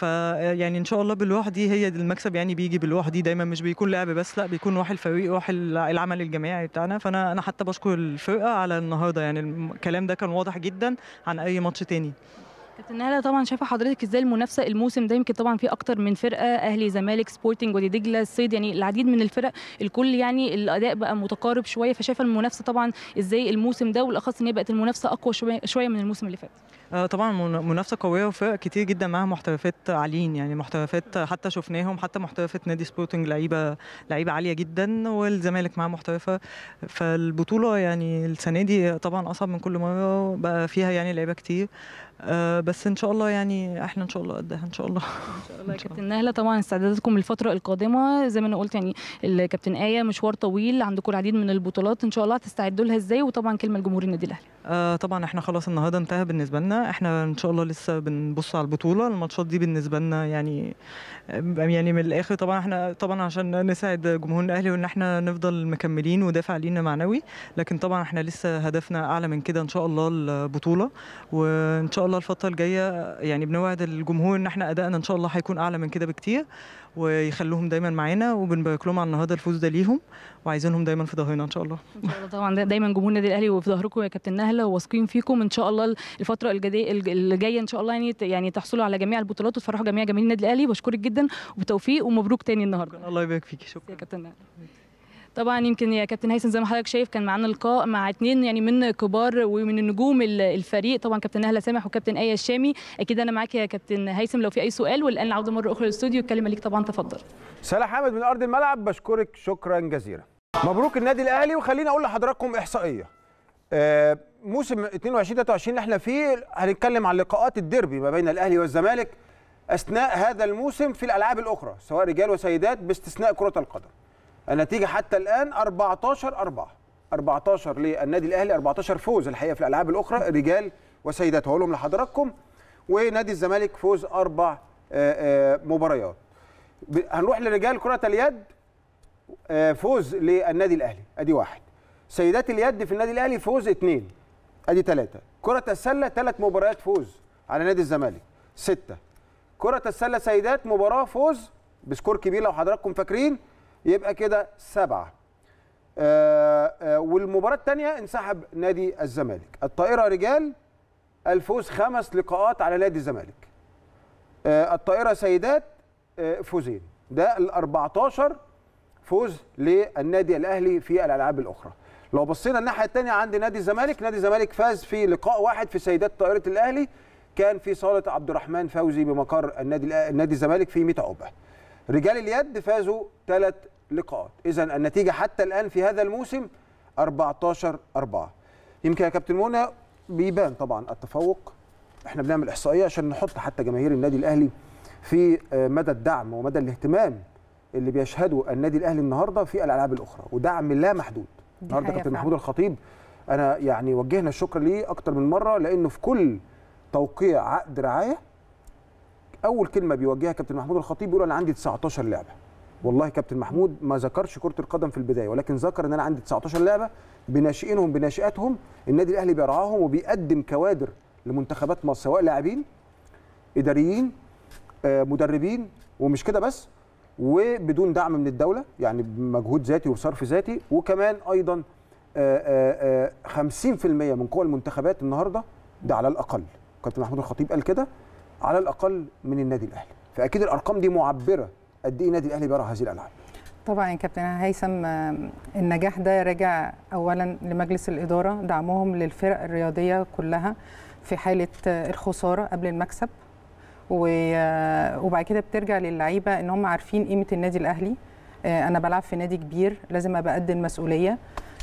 فيعني ان شاء الله بالروح دي هي المكسب يعني بيجي بالروح دي دايما مش بيكون لعب بس لا بيكون روح الفريق روح العمل الجماعي بتاعنا فانا انا حتى بشكر الفرقه على النهارده يعني الكلام ده كان واضح جدا عن اي ماتش تاني كابتن نهله طبعا شايفه حضرتك ازاي المنافسه الموسم ده يمكن طبعا في اكتر من فرقه اهلي زمالك سبورتنج وادي دجله الصيد يعني العديد من الفرق الكل يعني الاداء بقى متقارب شويه فشايفه المنافسه طبعا ازاي الموسم ده والاخص ان هي بقت المنافسه اقوى شويه شويه من الموسم اللي فات آه طبعا منافسه قويه وفرق كتير جدا معاها محترفات عاليين يعني محترفات حتى شفناهم حتى محترفه نادي سبورتنج لعيبه لعيبه عاليه جدا والزمالك معاه محترفه فالبطوله يعني السنه دي طبعا اصعب من كل مره بقى فيها يعني لعيبه كتير آه بس ان شاء الله يعني احنا ان شاء الله قدها ان شاء الله ان شاء الله يا كابتن نهله طبعا استعداداتكم للفتره القادمه زي ما انا قلت يعني الكابتن ايه مشوار طويل عندكم العديد من البطولات ان شاء الله هتستعدوا لها ازاي وطبعا كلمه لجمهور النادي الاهلي آه طبعا احنا خلاص النهارده انتهى بالنسبه لنا احنا ان شاء الله لسه بنبص على البطوله الماتشات دي بالنسبه لنا يعني يعني من الاخر طبعا احنا طبعا عشان نساعد جمهور الاهلي وان احنا نفضل مكملين ودافع علينا معنوي لكن طبعا احنا لسه هدفنا اعلى من كده ان شاء الله البطوله وان شاء الله الفتره الجايه يعني بنوعد الجمهور ان احنا ادائنا ان شاء الله هيكون اعلى من كده بكتير ويخلوهم دايما معانا وبنبارك لهم على النهارده الفوز ده ليهم وعايزينهم دايما في ظهرنا ان شاء الله ان شاء الله طبعا دايما جمهور النادي الاهلي وفي ظهركم يا كابتن نهله وواثقين فيكم ان شاء الله الفتره اللي جايه ان شاء الله يعني يعني تحصلوا على جميع البطولات وتفرحوا جميع جماهير النادي الاهلي بشكرك جدا وبالتوفيق ومبروك تاني النهارده الله يبارك فيكي شكرا يا كابتن نهله طبعا يمكن يا كابتن هيثم زي ما حضرتك شايف كان معانا لقاء مع اثنين يعني من كبار ومن النجوم الفريق طبعا كابتن نهله سامح وكابتن ايه الشامي اكيد انا معاك يا كابتن هيثم لو في اي سؤال والان العوده مره اخرى للاستوديو الكلمه ليك طبعا تفضل سلا حامد من ارض الملعب بشكرك شكرا جزيلا مبروك النادي الاهلي وخليني اقول لحضراتكم احصائيه آه موسم 22 23 اللي احنا فيه هنتكلم عن لقاءات الديربي ما بين الاهلي والزمالك اثناء هذا الموسم في الالعاب الاخرى سواء رجال وسيدات باستثناء كره القدم النتيجه حتى الان 14 4 14 للنادي الاهلي 14 فوز الحقيقه في الالعاب الاخرى رجال وسيدات هقولهم لحضراتكم ونادي الزمالك فوز اربع مباريات هنروح لرجال كره اليد آه، فوز للنادي الاهلي ادي واحد سيدات اليد في النادي الاهلي فوز اثنين ادي ثلاثه كره السله ثلاث مباريات فوز على نادي الزمالك سته كره السله سيدات مباراه فوز بسكور كبير لو حضراتكم فاكرين يبقى كده سبعه آه، آه، والمباراه الثانيه انسحب نادي الزمالك الطائره رجال الفوز خمس لقاءات على نادي الزمالك آه، الطائره سيدات آه، فوزين ده ال 14 فوز للنادي الاهلي في الالعاب الاخرى لو بصينا الناحيه الثانيه عند نادي الزمالك نادي الزمالك فاز في لقاء واحد في سيدات طائره الاهلي كان في صاله عبد الرحمن فوزي بمقر النادي الأ- نادي الزمالك في 100 عقبه رجال اليد فازوا ثلاث لقاءات اذا النتيجه حتى الان في هذا الموسم 14 4 يمكن يا كابتن منى بيبان طبعا التفوق احنا بنعمل احصائيه عشان نحط حتى جماهير النادي الاهلي في آه، مدى الدعم ومدى الاهتمام اللي بيشهده النادي الاهلي النهارده في الالعاب الاخرى ودعم لا محدود دي النهارده حقيقة كابتن فعلا. محمود الخطيب انا يعني وجهنا الشكر ليه اكتر من مره لانه في كل توقيع عقد رعايه اول كلمه بيوجهها كابتن محمود الخطيب بيقول انا عندي 19 لعبه والله كابتن محمود ما ذكرش كره القدم في البدايه ولكن ذكر ان انا عندي 19 لعبه بناشئينهم بناشئاتهم النادي الاهلي بيرعاهم وبيقدم كوادر لمنتخبات مصر سواء لاعبين اداريين آه، مدربين ومش كده بس وبدون دعم من الدوله يعني بمجهود ذاتي وصرف ذاتي وكمان ايضا آه، آه، آه، 50% من قوى المنتخبات النهارده ده على الاقل كابتن محمود الخطيب قال كده على الاقل من النادي الاهلي فاكيد الارقام دي معبره قد ايه النادي الاهلي بيرعى هذه الالعاب طبعا يا كابتن هيثم آم، النجاح ده راجع اولا لمجلس الاداره دعمهم للفرق الرياضيه كلها في حاله آه، الخساره قبل المكسب و- آه، وبعد كده بترجع للعيبه ان هم عارفين قيمه النادي الاهلي آه، انا بلعب في نادي كبير لازم ابقى قد المسؤوليه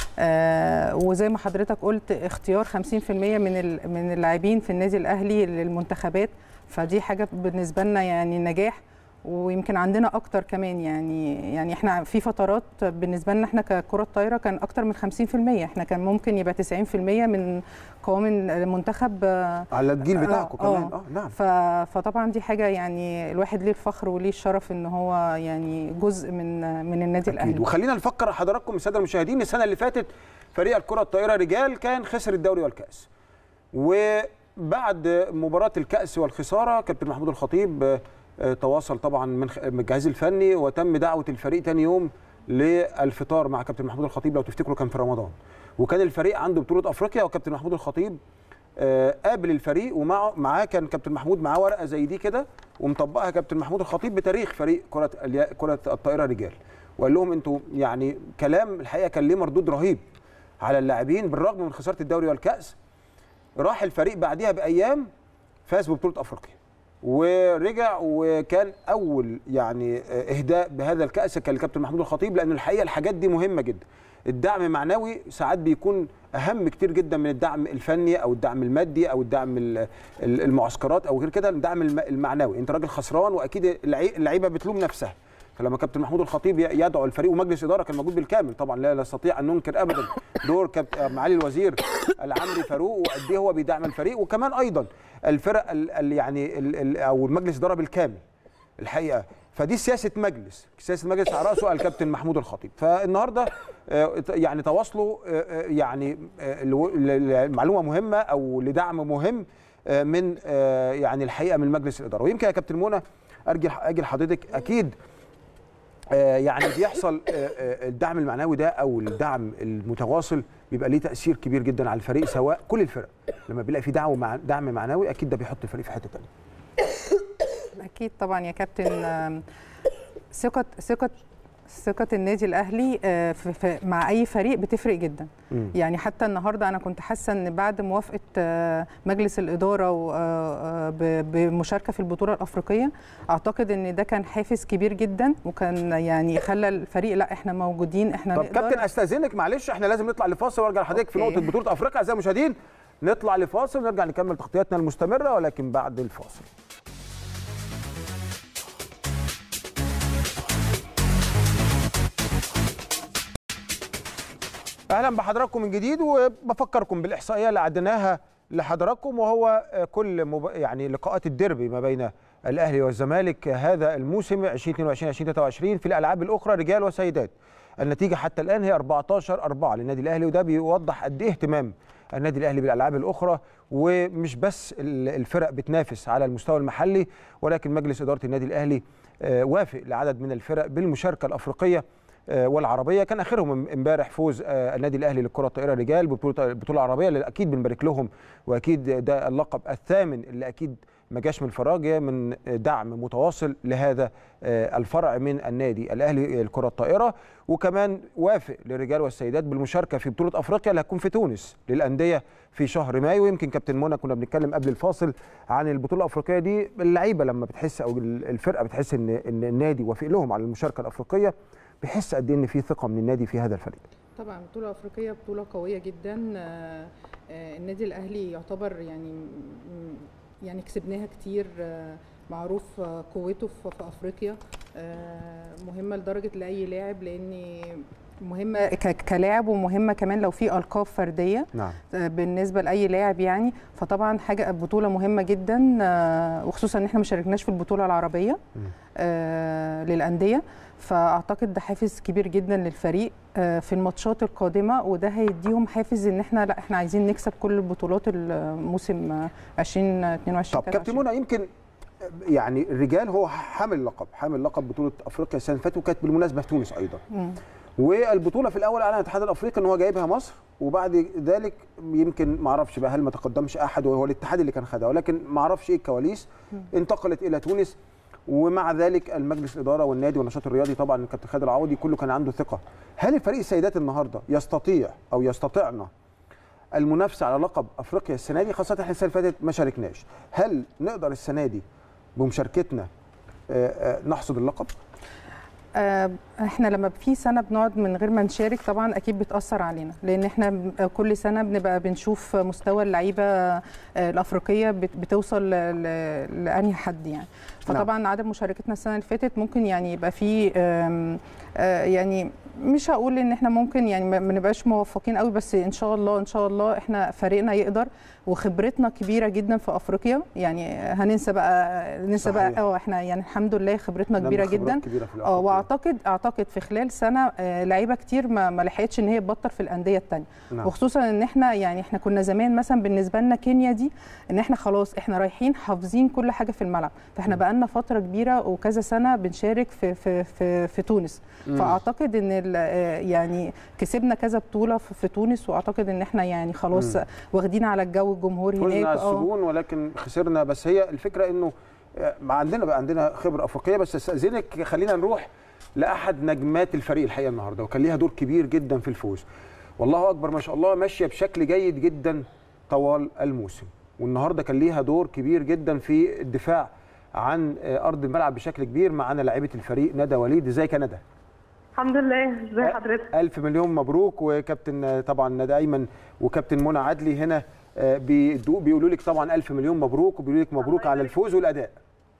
آه، وزي ما حضرتك قلت اختيار 50% من ال- من اللاعبين في النادي الاهلي للمنتخبات فدي حاجه بالنسبه لنا يعني نجاح ويمكن عندنا اكتر كمان يعني يعني احنا في فترات بالنسبه لنا احنا ككره طايره كان اكتر من 50% احنا كان ممكن يبقى 90% من قوام المنتخب آه، على الجيل بتاعكم آه، كمان آه. اه نعم ف- فطبعا دي حاجه يعني الواحد ليه الفخر وليه الشرف ان هو يعني جزء من من النادي اكيد الاهلي وخلينا نفكر حضراتكم الساده المشاهدين السنه اللي فاتت فريق الكره الطائره رجال كان خسر الدوري والكاس وبعد مباراه الكاس والخساره كابتن محمود الخطيب آه، آه، تواصل طبعا من خ- من الجهاز الفني وتم دعوه الفريق تاني يوم للفطار مع كابتن محمود الخطيب لو تفتكروا كان في رمضان وكان الفريق عنده بطوله افريقيا وكابتن محمود الخطيب آه، قابل الفريق ومعه معاه كان كابتن محمود معاه ورقه زي دي كده ومطبقها كابتن محمود الخطيب بتاريخ فريق كره اليا- كره الطائره رجال وقال لهم انتوا يعني كلام الحقيقه كان ليه مردود رهيب على اللاعبين بالرغم من خساره الدوري والكاس راح الفريق بعديها بايام فاز ببطوله افريقيا ورجع وكان اول يعني اهداء بهذا الكاس كان الكابتن محمود الخطيب لان الحقيقه الحاجات دي مهمه جدا الدعم المعنوي ساعات بيكون اهم كتير جدا من الدعم الفني او الدعم المادي او الدعم ال- ال- المعسكرات او غير كده الدعم الم- المعنوي انت راجل خسران واكيد اللعي- اللعيبه بتلوم نفسها فلما كابتن محمود الخطيب ي- يدعو الفريق ومجلس اداره كان موجود بالكامل طبعا لا نستطيع ان ننكر ابدا دور كابتن معالي الوزير العمري فاروق وقد ايه هو بيدعم الفريق وكمان ايضا الفرق ال ال يعني ال ال او المجلس الاداره بالكامل الحقيقه فدي سياسه مجلس سياسه مجلس على راسه الكابتن محمود الخطيب فالنهارده آه، يعني تواصلوا آه، آه، يعني آه، لو- ل- لمعلومه مهمه او لدعم مهم آه، من آه، يعني الحقيقه من مجلس الاداره ويمكن يا كابتن منى ارجع اجي لحضرتك اكيد آه، يعني بيحصل آه، آه، الدعم المعنوي ده او الدعم المتواصل بيبقى ليه تاثير كبير جدا على الفريق سواء كل الفرق لما بيلاقي في دعم مع دعم معنوي اكيد ده بيحط الفريق في حته ثانيه اكيد طبعا يا كابتن آم، ثقه ثقه ثقة النادي الأهلي آه، في في مع أي فريق بتفرق جدا مم. يعني حتى النهاردة أنا كنت حاسة إن بعد موافقة آه، مجلس الإدارة و- آه، آه، ب- بمشاركة في البطولة الأفريقية أعتقد إن ده كان حافز كبير جدا وكان يعني خلى الفريق لا إحنا موجودين إحنا طب نقدر كابتن استاذنك معلش احنا لازم نطلع لفاصل وارجع لحضرتك في أوكي. نقطه بطوله افريقيا اعزائي المشاهدين نطلع لفاصل ونرجع نكمل تغطياتنا المستمره ولكن بعد الفاصل اهلا بحضراتكم من جديد وبفكركم بالاحصائيه اللي عدناها لحضراتكم وهو آه، كل مب... يعني لقاءات الديربي ما بين الاهلي والزمالك هذا الموسم 2022 2023 في الالعاب الاخرى رجال وسيدات النتيجه حتى الان هي 14 4 للنادي الاهلي وده بيوضح قد ايه اهتمام النادي الاهلي بالالعاب الاخرى ومش بس ال- الفرق بتنافس على المستوى المحلي ولكن مجلس اداره النادي الاهلي آه، وافق لعدد من الفرق بالمشاركه الافريقيه آه، والعربيه كان اخرهم ام- امبارح فوز آه، النادي الاهلي للكره الطائره رجال ببطوله البطوله العربيه اللي اكيد بنبارك لهم واكيد ده اللقب الثامن اللي اكيد ما جاش من فراغ جاي من دعم متواصل لهذا آه، الفرع من النادي الاهلي الكره الطائره وكمان وافق للرجال والسيدات بالمشاركه في بطوله افريقيا اللي هتكون في تونس للانديه في شهر مايو يمكن كابتن منى كنا بنتكلم قبل الفاصل عن البطوله الافريقيه دي اللعيبه لما بتحس او الفرقه بتحس ان ان النادي وافق لهم على المشاركه الافريقيه بيحس قد ايه ان في ثقه من النادي في هذا الفريق طبعا بطولة أفريقية بطولة قوية جدا آه، آه، النادي الأهلي يعتبر يعني م- يعني كسبناها كتير آه، معروف آه، قوته في في أفريقيا آه، مهمة لدرجة لأي لاعب لأن مهمة ك- كلاعب ومهمة كمان لو في ألقاب فردية نعم آه، بالنسبه لاي لاعب يعني فطبعا حاجه بطوله مهمه جدا آه، وخصوصا ان احنا ما شاركناش في البطوله العربيه آه، للانديه فاعتقد ده حافز كبير جدا للفريق آه، في الماتشات القادمه وده هيديهم حافز ان احنا لا احنا عايزين نكسب كل البطولات الموسم آه، 2022 طب كابتن منى يمكن يعني الرجال هو حامل لقب حامل لقب بطوله افريقيا السنه اللي فاتت وكانت بالمناسبه في تونس ايضا مم. والبطوله في الاول اعلن الاتحاد الافريقي ان هو جايبها مصر وبعد ذلك يمكن ما اعرفش بقى هل ما تقدمش احد وهو الاتحاد اللي كان خدها ولكن ما اعرفش ايه الكواليس انتقلت الى تونس ومع ذلك المجلس الاداره والنادي والنشاط الرياضي طبعا الكابتن خالد العوضي كله كان عنده ثقه هل الفريق السيدات النهارده يستطيع او يستطيعنا المنافسه على لقب افريقيا السنه دي خاصه احنا السنه اللي فاتت ما شاركناش هل نقدر السنه دي بمشاركتنا آه، آه، نحصد اللقب آه، احنا لما في سنه بنقعد من غير ما نشارك طبعا اكيد بتاثر علينا لان احنا ب- كل سنه بنبقى بنشوف مستوى اللعيبه آه، الافريقيه بت- بتوصل ل- ل- لانهي حد يعني فطبعا عدم مشاركتنا السنه اللي فاتت ممكن يعني يبقى في آم، آه، يعني مش هقول ان احنا ممكن يعني ما ما نبقاش موفقين قوي بس ان شاء الله ان شاء الله احنا فريقنا يقدر وخبرتنا كبيره جدا في افريقيا يعني هننسى بقى ننسى بقى صحيح. اه احنا يعني الحمد لله خبرتنا لما كبيره خبرات جدا كبيرة في اه الأفريقيا. واعتقد اعتقد في خلال سنه آه، لعيبه كتير ما ما لحقتش ان هي تبطل في الانديه الثانيه نعم. وخصوصا ان احنا يعني احنا كنا زمان مثلا بالنسبه لنا كينيا دي ان احنا خلاص احنا رايحين حافظين كل حاجه في الملعب فاحنا بقى لنا فتره كبيره وكذا سنه بنشارك في في في, في تونس فاعتقد ان ال- آه، يعني كسبنا كذا بطوله في, في تونس واعتقد ان احنا يعني خلاص واخدين على الجو الجمهور فزنا هناك على اه السجون ولكن خسرنا بس هي الفكره انه آه، ما عندنا بقى عندنا خبره افريقيه بس استاذنك خلينا نروح لاحد نجمات الفريق الحقيقه النهارده وكان ليها دور كبير جدا في الفوز والله اكبر ما شاء الله ماشيه بشكل جيد جدا طوال الموسم والنهارده كان ليها دور كبير جدا في الدفاع عن آه، ارض الملعب بشكل كبير معانا لاعيبه الفريق ندى وليد ازيك يا ندى الحمد لله ازي حضرتك ألف مليون مبروك وكابتن آه، طبعا ندى أيمن وكابتن منى عدلي هنا آه، بيدو- بيقولوا لك طبعا ألف مليون مبروك وبيقولوا لك مبروك على الفوز والأداء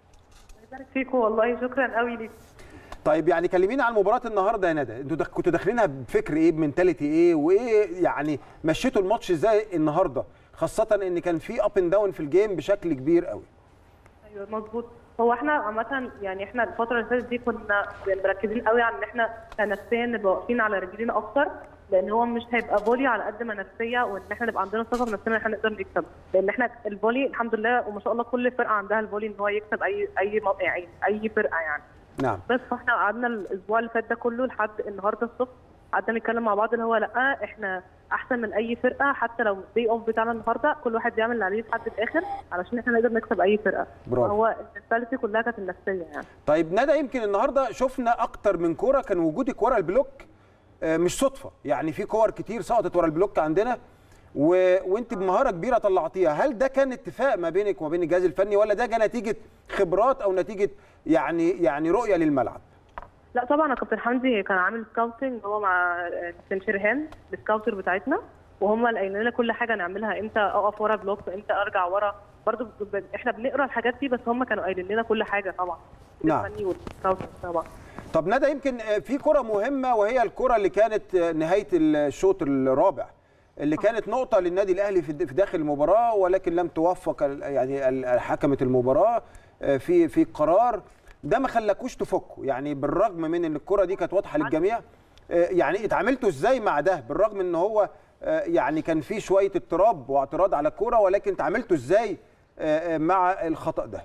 يبارك فيكم والله شكرا قوي ليك طيب يعني كلمينا عن مباراة النهارده يا ندى انتوا دخ- كنتوا داخلينها بفكر ايه بمنتاليتي ايه وايه يعني مشيتوا الماتش ازاي النهارده خاصة ان كان في اب اند داون في الجيم بشكل كبير قوي ايوه مظبوط هو احنا عامة يعني احنا الفترة اللي فاتت دي كنا مركزين قوي على ان احنا كنفسيا نبقى واقفين على رجلينا اكتر لان هو مش هيبقى فولي على قد ما نفسيه وان احنا نبقى عندنا ثقه في نفسنا ان احنا نقدر نكسب لان احنا الفولي الحمد لله وما شاء الله كل فرقه عندها الفولي ان هو يكسب اي اي مو- يعني اي فرقه يعني نعم بس فاحنا قعدنا الاسبوع اللي فات ده كله لحد النهارده الصبح قعدنا نتكلم مع بعض اللي هو لا احنا احسن من اي فرقه حتى لو الدي اوف بتاعنا النهارده كل واحد بيعمل اللي عليه لحد الاخر علشان احنا نقدر نكسب اي فرقه برافو. هو المنتاليتي كلها كانت النفسيه يعني طيب ندى يمكن النهارده شفنا اكتر من كوره كان وجودك ورا البلوك آه، مش صدفه يعني في كور كتير سقطت ورا البلوك عندنا و... وانت بمهاره كبيره طلعتيها هل ده كان اتفاق ما بينك وما بين الجهاز الفني ولا ده جه نتيجه خبرات او نتيجه يعني يعني رؤيه للملعب لا طبعا يا كابتن حمدي كان عامل سكاوتنج هو مع كابتن شرهان السكاوتر بتاعتنا وهم اللي قايلين لنا كل حاجه نعملها امتى اقف ورا بلوك امتى ارجع ورا برضو ب- ب- احنا بنقرا الحاجات دي بس هم كانوا قايلين لنا كل حاجه طبعا نعم. الفني والسكاوتر طبعا طب ندى يمكن آه، في كره مهمه وهي الكره اللي كانت آه، نهايه الشوط الرابع اللي كانت نقطه للنادي الاهلي في في داخل المباراه ولكن لم توفق ال- يعني ال- حكمه المباراه آه، في في قرار ده ما خلاكوش تفكوا يعني بالرغم من ان الكره دي كانت واضحه للجميع آه، يعني اتعاملتوا ازاي مع ده بالرغم ان هو آه، يعني كان في شويه اضطراب واعتراض على الكوره ولكن اتعاملتوا ازاي آه، آه، مع الخطا ده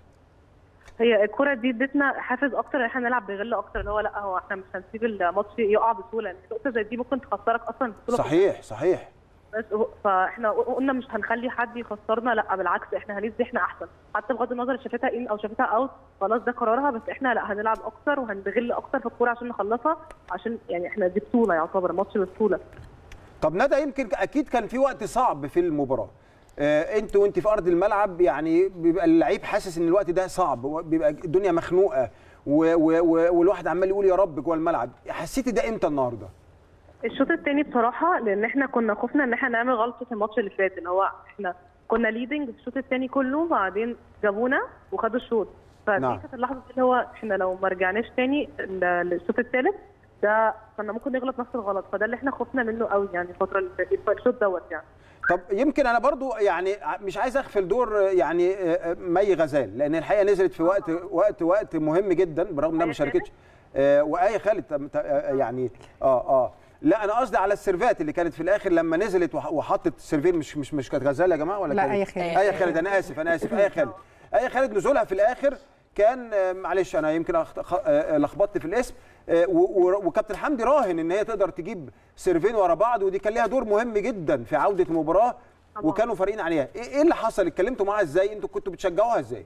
هي الكرة دي ادتنا حافز اكتر ان احنا نلعب بغل اكتر اللي هو لا هو احنا مش هنسيب الماتش يقع بسهوله لان نقطه زي دي ممكن تخسرك اصلا البطوله صحيح صحيح بس هو- فاحنا قلنا مش هنخلي حد يخسرنا لا بالعكس احنا هندي احنا احسن حتى بغض النظر شافتها ان او شافتها اوت خلاص ده قرارها بس احنا لا هنلعب اكتر وهنغل اكتر في الكوره عشان نخلصها عشان يعني احنا دي بطوله يعتبر ماتش بطوله طب ندى يمكن اكيد كان في وقت صعب في المباراه آه، انت وانت في ارض الملعب يعني بيبقى اللعيب حاسس ان الوقت ده صعب بيبقى الدنيا مخنوقه و- و- و- والواحد عمال يقول يا رب جوه الملعب حسيتي ده امتى النهارده الشوط الثاني بصراحه لان احنا كنا خفنا ان احنا نعمل غلطه الماتش اللي فات اللي هو احنا كنا ليدنج في الشوط الثاني كله وبعدين جابونا وخدوا الشوط فدي نعم. كانت اللحظه دي اللي هو احنا لو ما رجعناش تاني ل- للشوط الثالث ده كنا ممكن نغلط نفس الغلط فده اللي احنا خفنا منه قوي يعني الفتره اللي فاتت الشوط دوت يعني طب يمكن انا برضو يعني مش عايز اغفل دور يعني آه، مي غزال لان الحقيقه نزلت في وقت وقت وقت مهم جدا برغم انها ما آية شاركتش آه، وايه خالد تم- ت- آه، يعني اه اه لا انا قصدي على السيرفات اللي كانت في الاخر لما نزلت وح- وحطت السيرفين مش مش مش كانت غزال يا جماعه ولا لا، كانت آية خالد. ايه خالد انا اسف انا اسف ايه خالد ايه خالد نزولها في الاخر كان آه، معلش انا يمكن أخت- خ- آه، لخبطت في الاسم آه، و- و- وكابتن حمدي راهن ان هي تقدر تجيب سيرفين ورا بعض ودي كان ليها دور مهم جدا في عوده المباراه وكانوا فارقين عليها ايه إيه اللي حصل اتكلمتوا معاها ازاي انتوا كنتوا بتشجعوها ازاي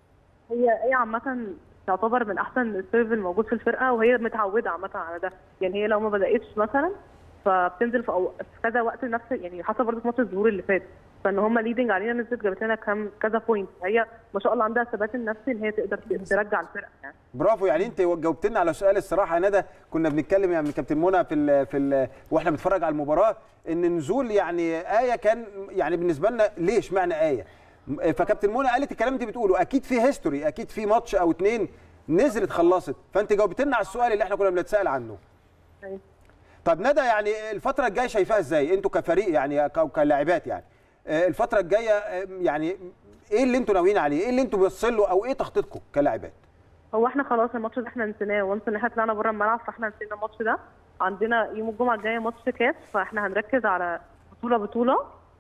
هي هي عامة تعتبر من أحسن السيرف الموجود في الفرقة وهي متعودة عامة على ده، يعني هي لو ما بدأتش مثلا فبتنزل في, أو في كذا وقت نفس يعني حصل برضه في ماتش الظهور اللي فات، فإن هم ليدنج علينا نزلت جابت لنا كام كذا بوينت، هي ما شاء الله عندها الثبات النفسي إن هي تقدر ترجع الفرقة يعني. برافو يعني انت جاوبت لنا على سؤال الصراحه يا ندى كنا بنتكلم يعني كابتن منى في ال في ال واحنا بنتفرج على المباراه ان نزول يعني ايه كان يعني بالنسبه لنا ليه اشمعنى ايه م- فكابتن منى قالت الكلام اللي انت بتقوله اكيد في هيستوري اكيد في ماتش او اتنين نزلت خلصت فانت جاوبت لنا على السؤال اللي احنا كنا بنتسال عنه أيوة. طب ندى يعني الفتره الجايه شايفاها ازاي انتوا كفريق يعني او كلاعبات يعني آه، الفتره الجايه آه، يعني ايه اللي انتوا ناويين عليه ايه اللي انتوا بتصلوا او ايه تخطيطكم كلاعبات هو احنا خلاص الماتش ده احنا نسيناه وانس ان احنا طلعنا بره الملعب فاحنا نسينا الماتش ده عندنا يوم الجمعه الجايه ماتش كاس فاحنا هنركز على بطوله بطوله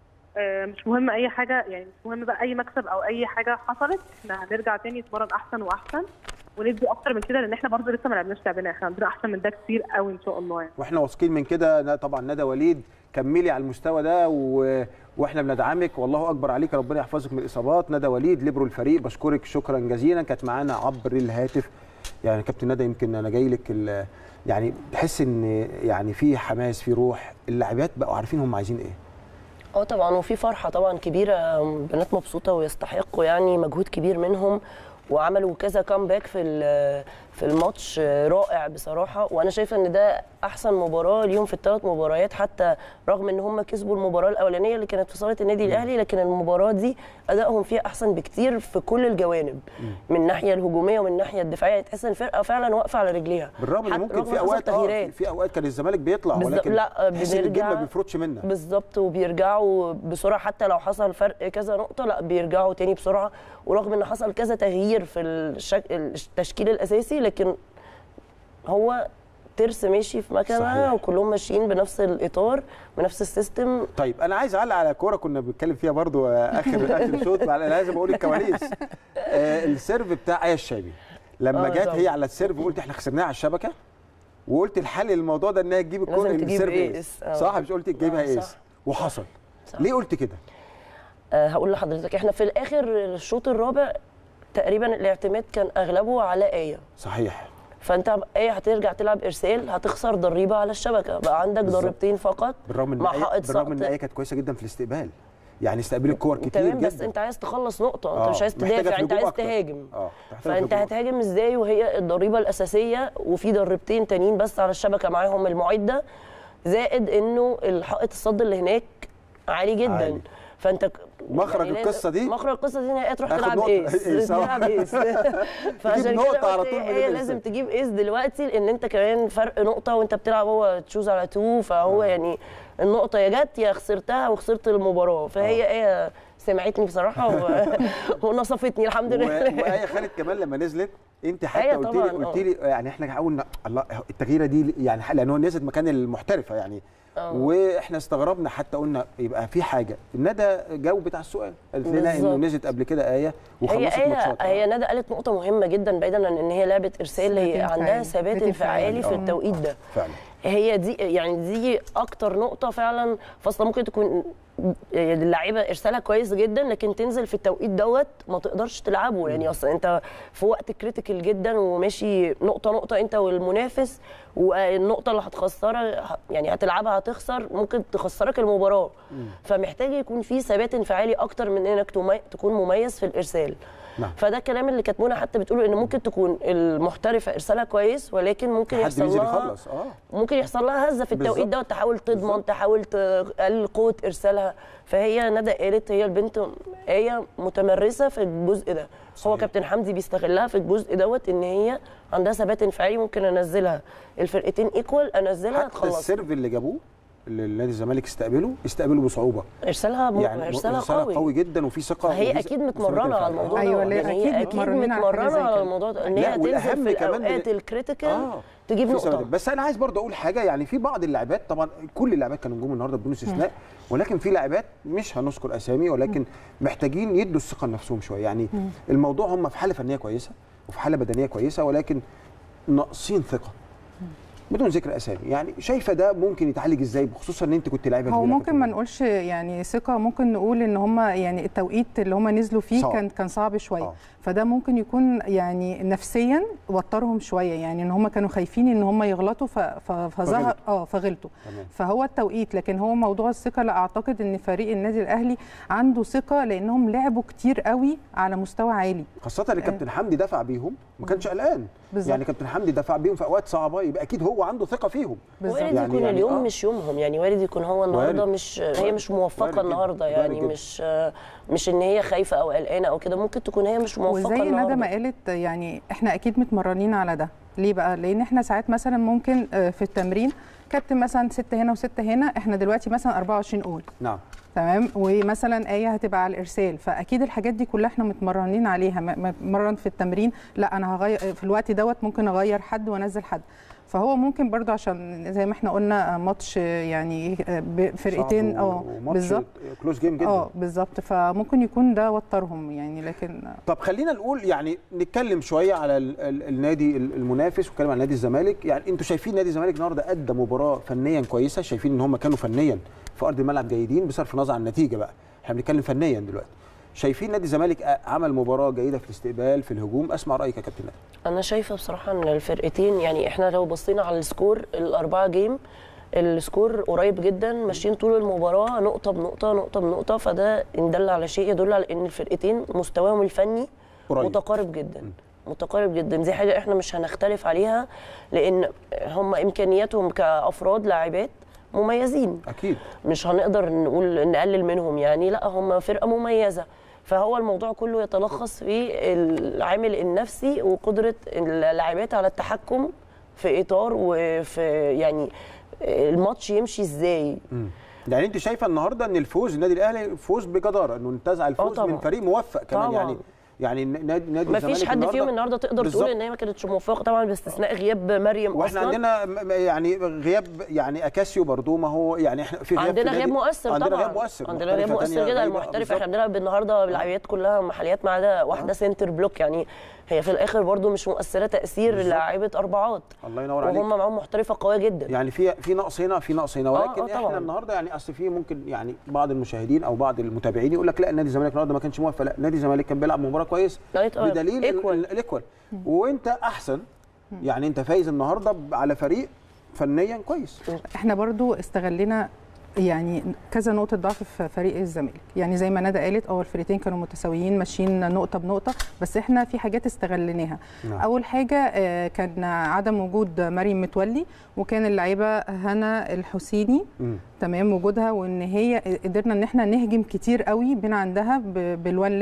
اه، مش مهم اي حاجه يعني مش مهم بقى اي مكسب او اي حاجه حصلت احنا هنرجع تاني نتمرن احسن واحسن وندي اكتر من كده لان احنا برضه لسه ما لعبناش لعبنا احنا عندنا احسن من ده كتير قوي ان شاء الله يعني واحنا واثقين من كده ن- طبعا ندى وليد كملي على المستوى ده و... واحنا بندعمك والله اكبر عليك ربنا يحفظك من الاصابات ندى وليد ليبرو الفريق بشكرك شكرا جزيلا كانت معانا عبر الهاتف يعني كابتن ندى يمكن انا جاي لك ال... يعني تحس ان يعني في حماس في روح اللاعبات بقوا عارفين هم عايزين ايه اه طبعا وفي فرحه طبعا كبيره بنات مبسوطه ويستحقوا يعني مجهود كبير منهم وعملوا كذا كامباك في ال- في الماتش رائع بصراحه وانا شايفه ان ده احسن مباراه اليوم في الثلاث مباريات حتى رغم ان هم كسبوا المباراه الاولانيه اللي كانت في صاله النادي الاهلي لكن المباراه دي ادائهم فيها احسن بكتير في كل الجوانب من الناحيه الهجوميه ومن الناحيه الدفاعيه تحس ان الفرقه فعلا واقفه على رجليها بالرغم ان حتى ممكن رغم في حصل اوقات اه تغييرات. في- في اوقات كان الزمالك بيطلع بالظبط. ولكن لا، تحس ان الجيم ما بنرجع- بيفرطش منها بالظبط وبيرجعوا بسرعه حتى لو حصل فرق كذا نقطه لا بيرجعوا تاني بسرعه ورغم ان حصل كذا تغيير في الشك... التشكيل الاساسي لكن هو ترس ماشي في صحيح. مكانها وكلهم ماشيين بنفس الاطار بنفس السيستم طيب انا عايز اعلق على كوره كنا بنتكلم فيها برضو آه، اخر اخر شوط انا لازم اقول الكواليس آه، السيرف بتاع ايه الشامي لما آه، جت طبعا. هي على السيرف وقلت احنا خسرناها على الشبكه وقلت الحل للموضوع ده ان هي تجيب الكوره لازم من تجيب السيرف إيس. ايس آه. صح مش قلت تجيبها آه، صح. ايس وحصل صح. ليه قلت كده آه هقول لحضرتك احنا في الاخر الشوط الرابع تقريبا الاعتماد كان اغلبه على ايه صحيح فانت ايه هترجع تلعب ارسال هتخسر ضريبه على الشبكه بقى عندك بالظبط. ضربتين فقط بالرغم ان مع آية- حائط بالرغم ان سقط. ايه كانت كويسه جدا في الاستقبال يعني استقبلت الكور كتير تمام جدا بس انت عايز تخلص نقطه انت آه، مش عايز محتاجة تدافع في انت هجوم عايز أكتر. تهاجم اه محتاجة في فانت هجوم هتهاجم ازاي وهي الضريبه الاساسيه وفي ضربتين تانيين بس على الشبكه معاهم المعده زائد انه الحائط الصد اللي هناك عالي جدا عالي. فانت ك- مخرج لازم- القصة دي- مخرج القصه دي ان هي تروح آخد تلعب نقطة. ايس إيس، آه. تلعب ايس فعشان نقطة كده على قلت طول من هي الإيس. لازم تجيب ايس دلوقتي لان انت كمان فرق نقطه وانت بتلعب هو تشوز على تو فهو يعني النقطه يا جت يا خسرتها وخسرت المباراه فهي ايه سمعتني بصراحه و... ونصفتني الحمد و- لله وآية خالد كمان لما نزلت انت حتى آية قلت لي طبعاً، قلت آه. لي يعني احنا قلنا الله التغييره دي يعني لان هو نزلت مكان المحترفه يعني آه. واحنا استغربنا حتى قلنا يبقى في حاجه ندى جاوبت على السؤال قالت لنا انه بالظبط. نزلت قبل كده ايه هي وخلصت هي ماتشات آه. هي ندى قالت نقطه مهمه جدا بعيدا عن ان هي لعبه ارسال هي ثبات عندها انفعالي. ثبات ثبات انفعالي انفعالي، في آه. التوقيت ده فعلا هي دي يعني دي اكتر نقطه فعلا فاصله ممكن تكون اللعيبه ارسالها كويس جدا لكن تنزل في التوقيت دوت ما تقدرش تلعبه يعني اصلا انت في وقت كريتيكال جدا وماشي نقطه نقطه انت والمنافس والنقطه اللي هتخسرها يعني هتلعبها هتخسر ممكن تخسرك المباراه فمحتاج يكون في ثبات انفعالي اكتر من انك تمي- تكون مميز في الارسال نعم. فده الكلام اللي كانت منى حتى بتقوله ان ممكن تكون المحترفه ارسالها كويس ولكن ممكن حد يحصل بينزل لها يخلص اه ممكن يحصل لها هزه في التوقيت بالظبط. ده تحاول تضمن بالظبط. تحاول تقلل قوه ارسالها فهي ندى قالت هي البنت هي متمرسه في الجزء ده هو صحيح. كابتن حمدي بيستغلها في الجزء دوت ان هي عندها ثبات انفعالي ممكن انزلها الفرقتين ايكوال انزلها حتى تخلص السيرف اللي جابوه اللي نادي الزمالك استقبله استقبله بصعوبه ارسالها م... يعني ارسالها إرسالها قوي, قوي جدا وفي ثقه فهي وفي اكيد ثبات متمرنه على انفعالي. الموضوع أيوة، ده لا، يعني أكيد هي اكيد متمرنين على حاجة متمرنه زي على كده. الموضوع ده ان لا، هي تنزل والأهم في كمان من- الاوقات الكريتيكال آه. تجيب في نقطه ثوابت. بس انا عايز برضه اقول حاجه يعني في بعض اللاعبات طبعا كل اللاعبات كانوا نجوم النهارده بدون استثناء ولكن في لاعبات مش هنذكر اسامي ولكن محتاجين يدوا الثقه لنفسهم شويه يعني الموضوع هم في حاله فنيه كويسه وفي حاله بدنيه كويسه ولكن ناقصين ثقه بدون ذكر اسامي يعني شايفه ده ممكن يتعالج ازاي خصوصا ان انت كنت لاعبه هو كبيرة ممكن كابتن ما مجدي. نقولش يعني ثقه ممكن نقول ان هم يعني التوقيت اللي هم نزلوا فيه صعب. كان كان صعب شويه آه. فده ممكن يكون يعني نفسيا وترهم شويه يعني ان هم كانوا خايفين ان هم يغلطوا ف- ف- فظهر فغلطوا. اه فغلطوا تمام. فهو التوقيت لكن هو موضوع الثقه لا اعتقد ان فريق النادي الاهلي عنده ثقه لانهم لعبوا كتير قوي على مستوى عالي خاصة ان كابتن حمدي دفع بيهم ما كانش قلقان بالظبط. يعني كابتن حمدي دفع بيهم في اوقات صعبة يبقى اكيد هو عنده ثقة فيهم بالظبط. وارد يعني- يكون يعني اليوم آه. مش يومهم يعني وارد يكون هو النهارده وارد. مش هي وارد. مش وارد موفقه جدا. النهارده وارد يعني جدا. مش مش ان هي خايفه او قلقانه او كده ممكن تكون هي مش موفقه وزي ندى ما النهارده قالت يعني احنا اكيد متمرنين على ده ليه بقى لان احنا ساعات مثلا ممكن آه، في التمرين كابتن مثلا ستة هنا وستة هنا احنا دلوقتي مثلا 24 قول نعم تمام ومثلا ايه هتبقى على الارسال فاكيد الحاجات دي كلها احنا متمرنين عليها م- متمرن في التمرين لا انا هغير في الوقت دوت ممكن اغير حد وانزل حد فهو ممكن برضه عشان زي ما احنا قلنا آه، ماتش آه، يعني آه، بفرقتين اه بالظبط كلوز جيم جدا اه بالظبط فممكن يكون ده وترهم يعني لكن طب خلينا نقول يعني نتكلم شويه على ال ال النادي ال- المنافس ونتكلم عن نادي الزمالك يعني انتوا شايفين نادي الزمالك النهارده ادى مباراه فنيا كويسه شايفين ان هم كانوا فنيا في ارض الملعب جيدين بصرف النظر عن النتيجه بقى احنا بنتكلم فنيا دلوقتي شايفين نادي الزمالك آه، عمل مباراه جيده في الاستقبال في الهجوم اسمع رايك يا كابتن ندى. انا شايفه بصراحه ان الفرقتين يعني احنا لو بصينا على السكور الاربعه جيم السكور قريب جدا ماشيين طول المباراه نقطه بنقطه نقطه بنقطه فده ان دل على شيء يدل على ان الفرقتين مستواهم الفني قريب. متقارب جدا متقارب جدا دي حاجه احنا مش هنختلف عليها لان هم امكانياتهم كافراد لاعبات مميزين اكيد مش هنقدر نقول نقلل منهم يعني لا هم فرقه مميزه فهو الموضوع كله يتلخص في العامل النفسي وقدره اللاعبات على التحكم في اطار وفي يعني الماتش يمشي ازاي مم. يعني انت شايفه النهارده ان الفوز النادي الاهلي فوز بجداره انه انتزع الفوز طبعاً. من فريق موفق كمان طبعاً. يعني يعني نادي نادي ما الزمالك فيش حد فيهم النهارده تقدر بالظبط. تقول ان هي ما كانتش موفقه طبعا باستثناء غياب مريم واحنا اصلا عندنا م- م- يعني غياب يعني اكاسيو برضو ما هو يعني احنا في غياب عندنا في غياب النادي- مؤثر عندنا طبعا غياب مؤثر عندنا غياب محترفة مؤثر تانية جدا غايبة. المحترف بالظبط. احنا بنلعب النهارده اللاعبات كلها محليات ما عدا واحده سنتر بلوك يعني هي في الاخر برضو مش مؤثره تاثير بالظبط. لاعيبه اربعات الله ينور عليك وهم معاهم محترفه قويه جدا يعني في في نقص هنا في نقص هنا ولكن آه، طبعاً. احنا النهارده يعني اصل في ممكن يعني بعض المشاهدين او بعض المتابعين يقول لك لا نادي الزمالك النهارده ما كانش موفق لا نادي الزمالك كان بيلعب مباراه كويس لا، طبعاً. بدليل Equal. ال- الايكوال وانت احسن يعني انت فايز النهارده على فريق فنيا كويس احنا برضو استغلنا يعني كذا نقطة ضعف في فريق الزمالك يعني زي ما ندى قالت اه الفريقين كانوا متساويين ماشيين نقطة بنقطة بس احنا في حاجات استغليناها نعم. أول حاجة آه، كان عدم وجود مريم متولي وكان اللعيبة هنا الحسيني مم. تمام وجودها وان هي قدرنا ان احنا نهجم كتير قوي من عندها ب- بالوان ليج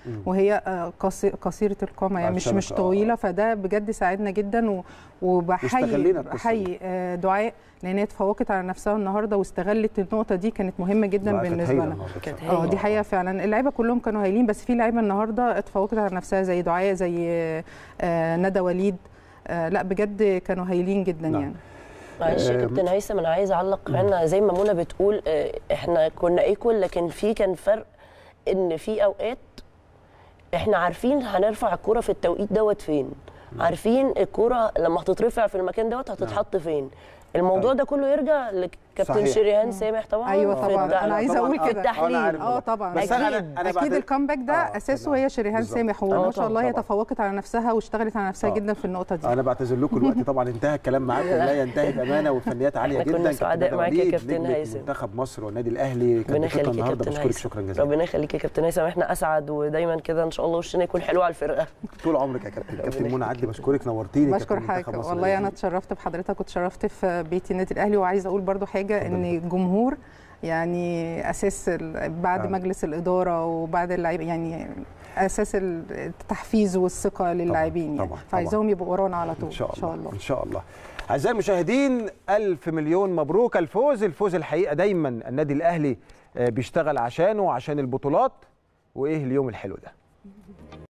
وهي آه، قصي- قصيره القامه يعني بعد مش مش شبكة، آه. طويله فده بجد ساعدنا جدا و- وبحيي واستغلينا القصة بحيي آه، دعاء لان هي اتفوقت على نفسها النهارده واستغلت النقطه دي كانت مهمه جدا دعاء كانت بالنسبه هايلة لنا النهاردة كانت بصراحة. اه دي حقيقه فعلا اللعيبه كلهم كانوا هايلين بس في لعيبه النهارده اتفوقت على نفسها زي دعاء زي آه، ندى وليد آه، لا بجد كانوا هايلين جدا نعم. يعني معلش يا آه، كابتن هيثم انا عايز اعلق احنا زي ما منى بتقول آه، احنا كنا ايكوال لكن في كان فرق ان في اوقات احنا عارفين هنرفع الكرة في التوقيت دوت فين عارفين الكرة لما هتترفع في المكان دوت هتتحط فين الموضوع ده كله يرجع لكابتن صحيح. شريهان سامح طبعا ايوه في طبعا التع- انا عايزه طبعاً. اقول آه، كده أنا عارف التحليل اه طبعا بس انا أكيد. انا اكيد بعتذر- الكامباك ده آه، اساسه طبعاً. هي شريهان بالظبط. سامح آه، وما شاء الله هي طبعاً. تفوقت على نفسها واشتغلت على نفسها آه. جدا في النقطه دي انا بعتذر لكم الوقت طبعا انتهى الكلام معاكم لا ينتهي بامانه وفنيات عاليه إحنا جدا كنا سعداء كابتن معاك يا وليد، كابتن نجمة هيثم. منتخب مصر والنادي الاهلي كانت ربنا بتفكر يخليك يا النهارده كابتن بشكرك هيثم شكرا جزيلا ربنا يخليك يا كابتن هيثم احنا اسعد ودايما كده ان شاء الله وشنا يكون حلو على الفرقه طول عمرك يا كابتن كابتن منى يخليك عدلي بشكرك نورتيني بشكر كابتن منتخب حضرتك مصر والله انا للأهلي. اتشرفت بحضرتك واتشرفت في بيت النادي الاهلي وعايزه اقول برضو حاجه اتفضل. ان الجمهور يعني اساس ال- بعد آه. مجلس الاداره وبعد اللعيبه يعني اساس التحفيز والثقه للاعبين يعني طبعاً، فعايزاهم يبقوا ورانا على طول ان شاء الله ان شاء الله اعزائي المشاهدين الف مليون مبروك الفوز الفوز الحقيقه دايما النادي الاهلي آه، بيشتغل عشانه وعشان البطولات وايه اليوم الحلو ده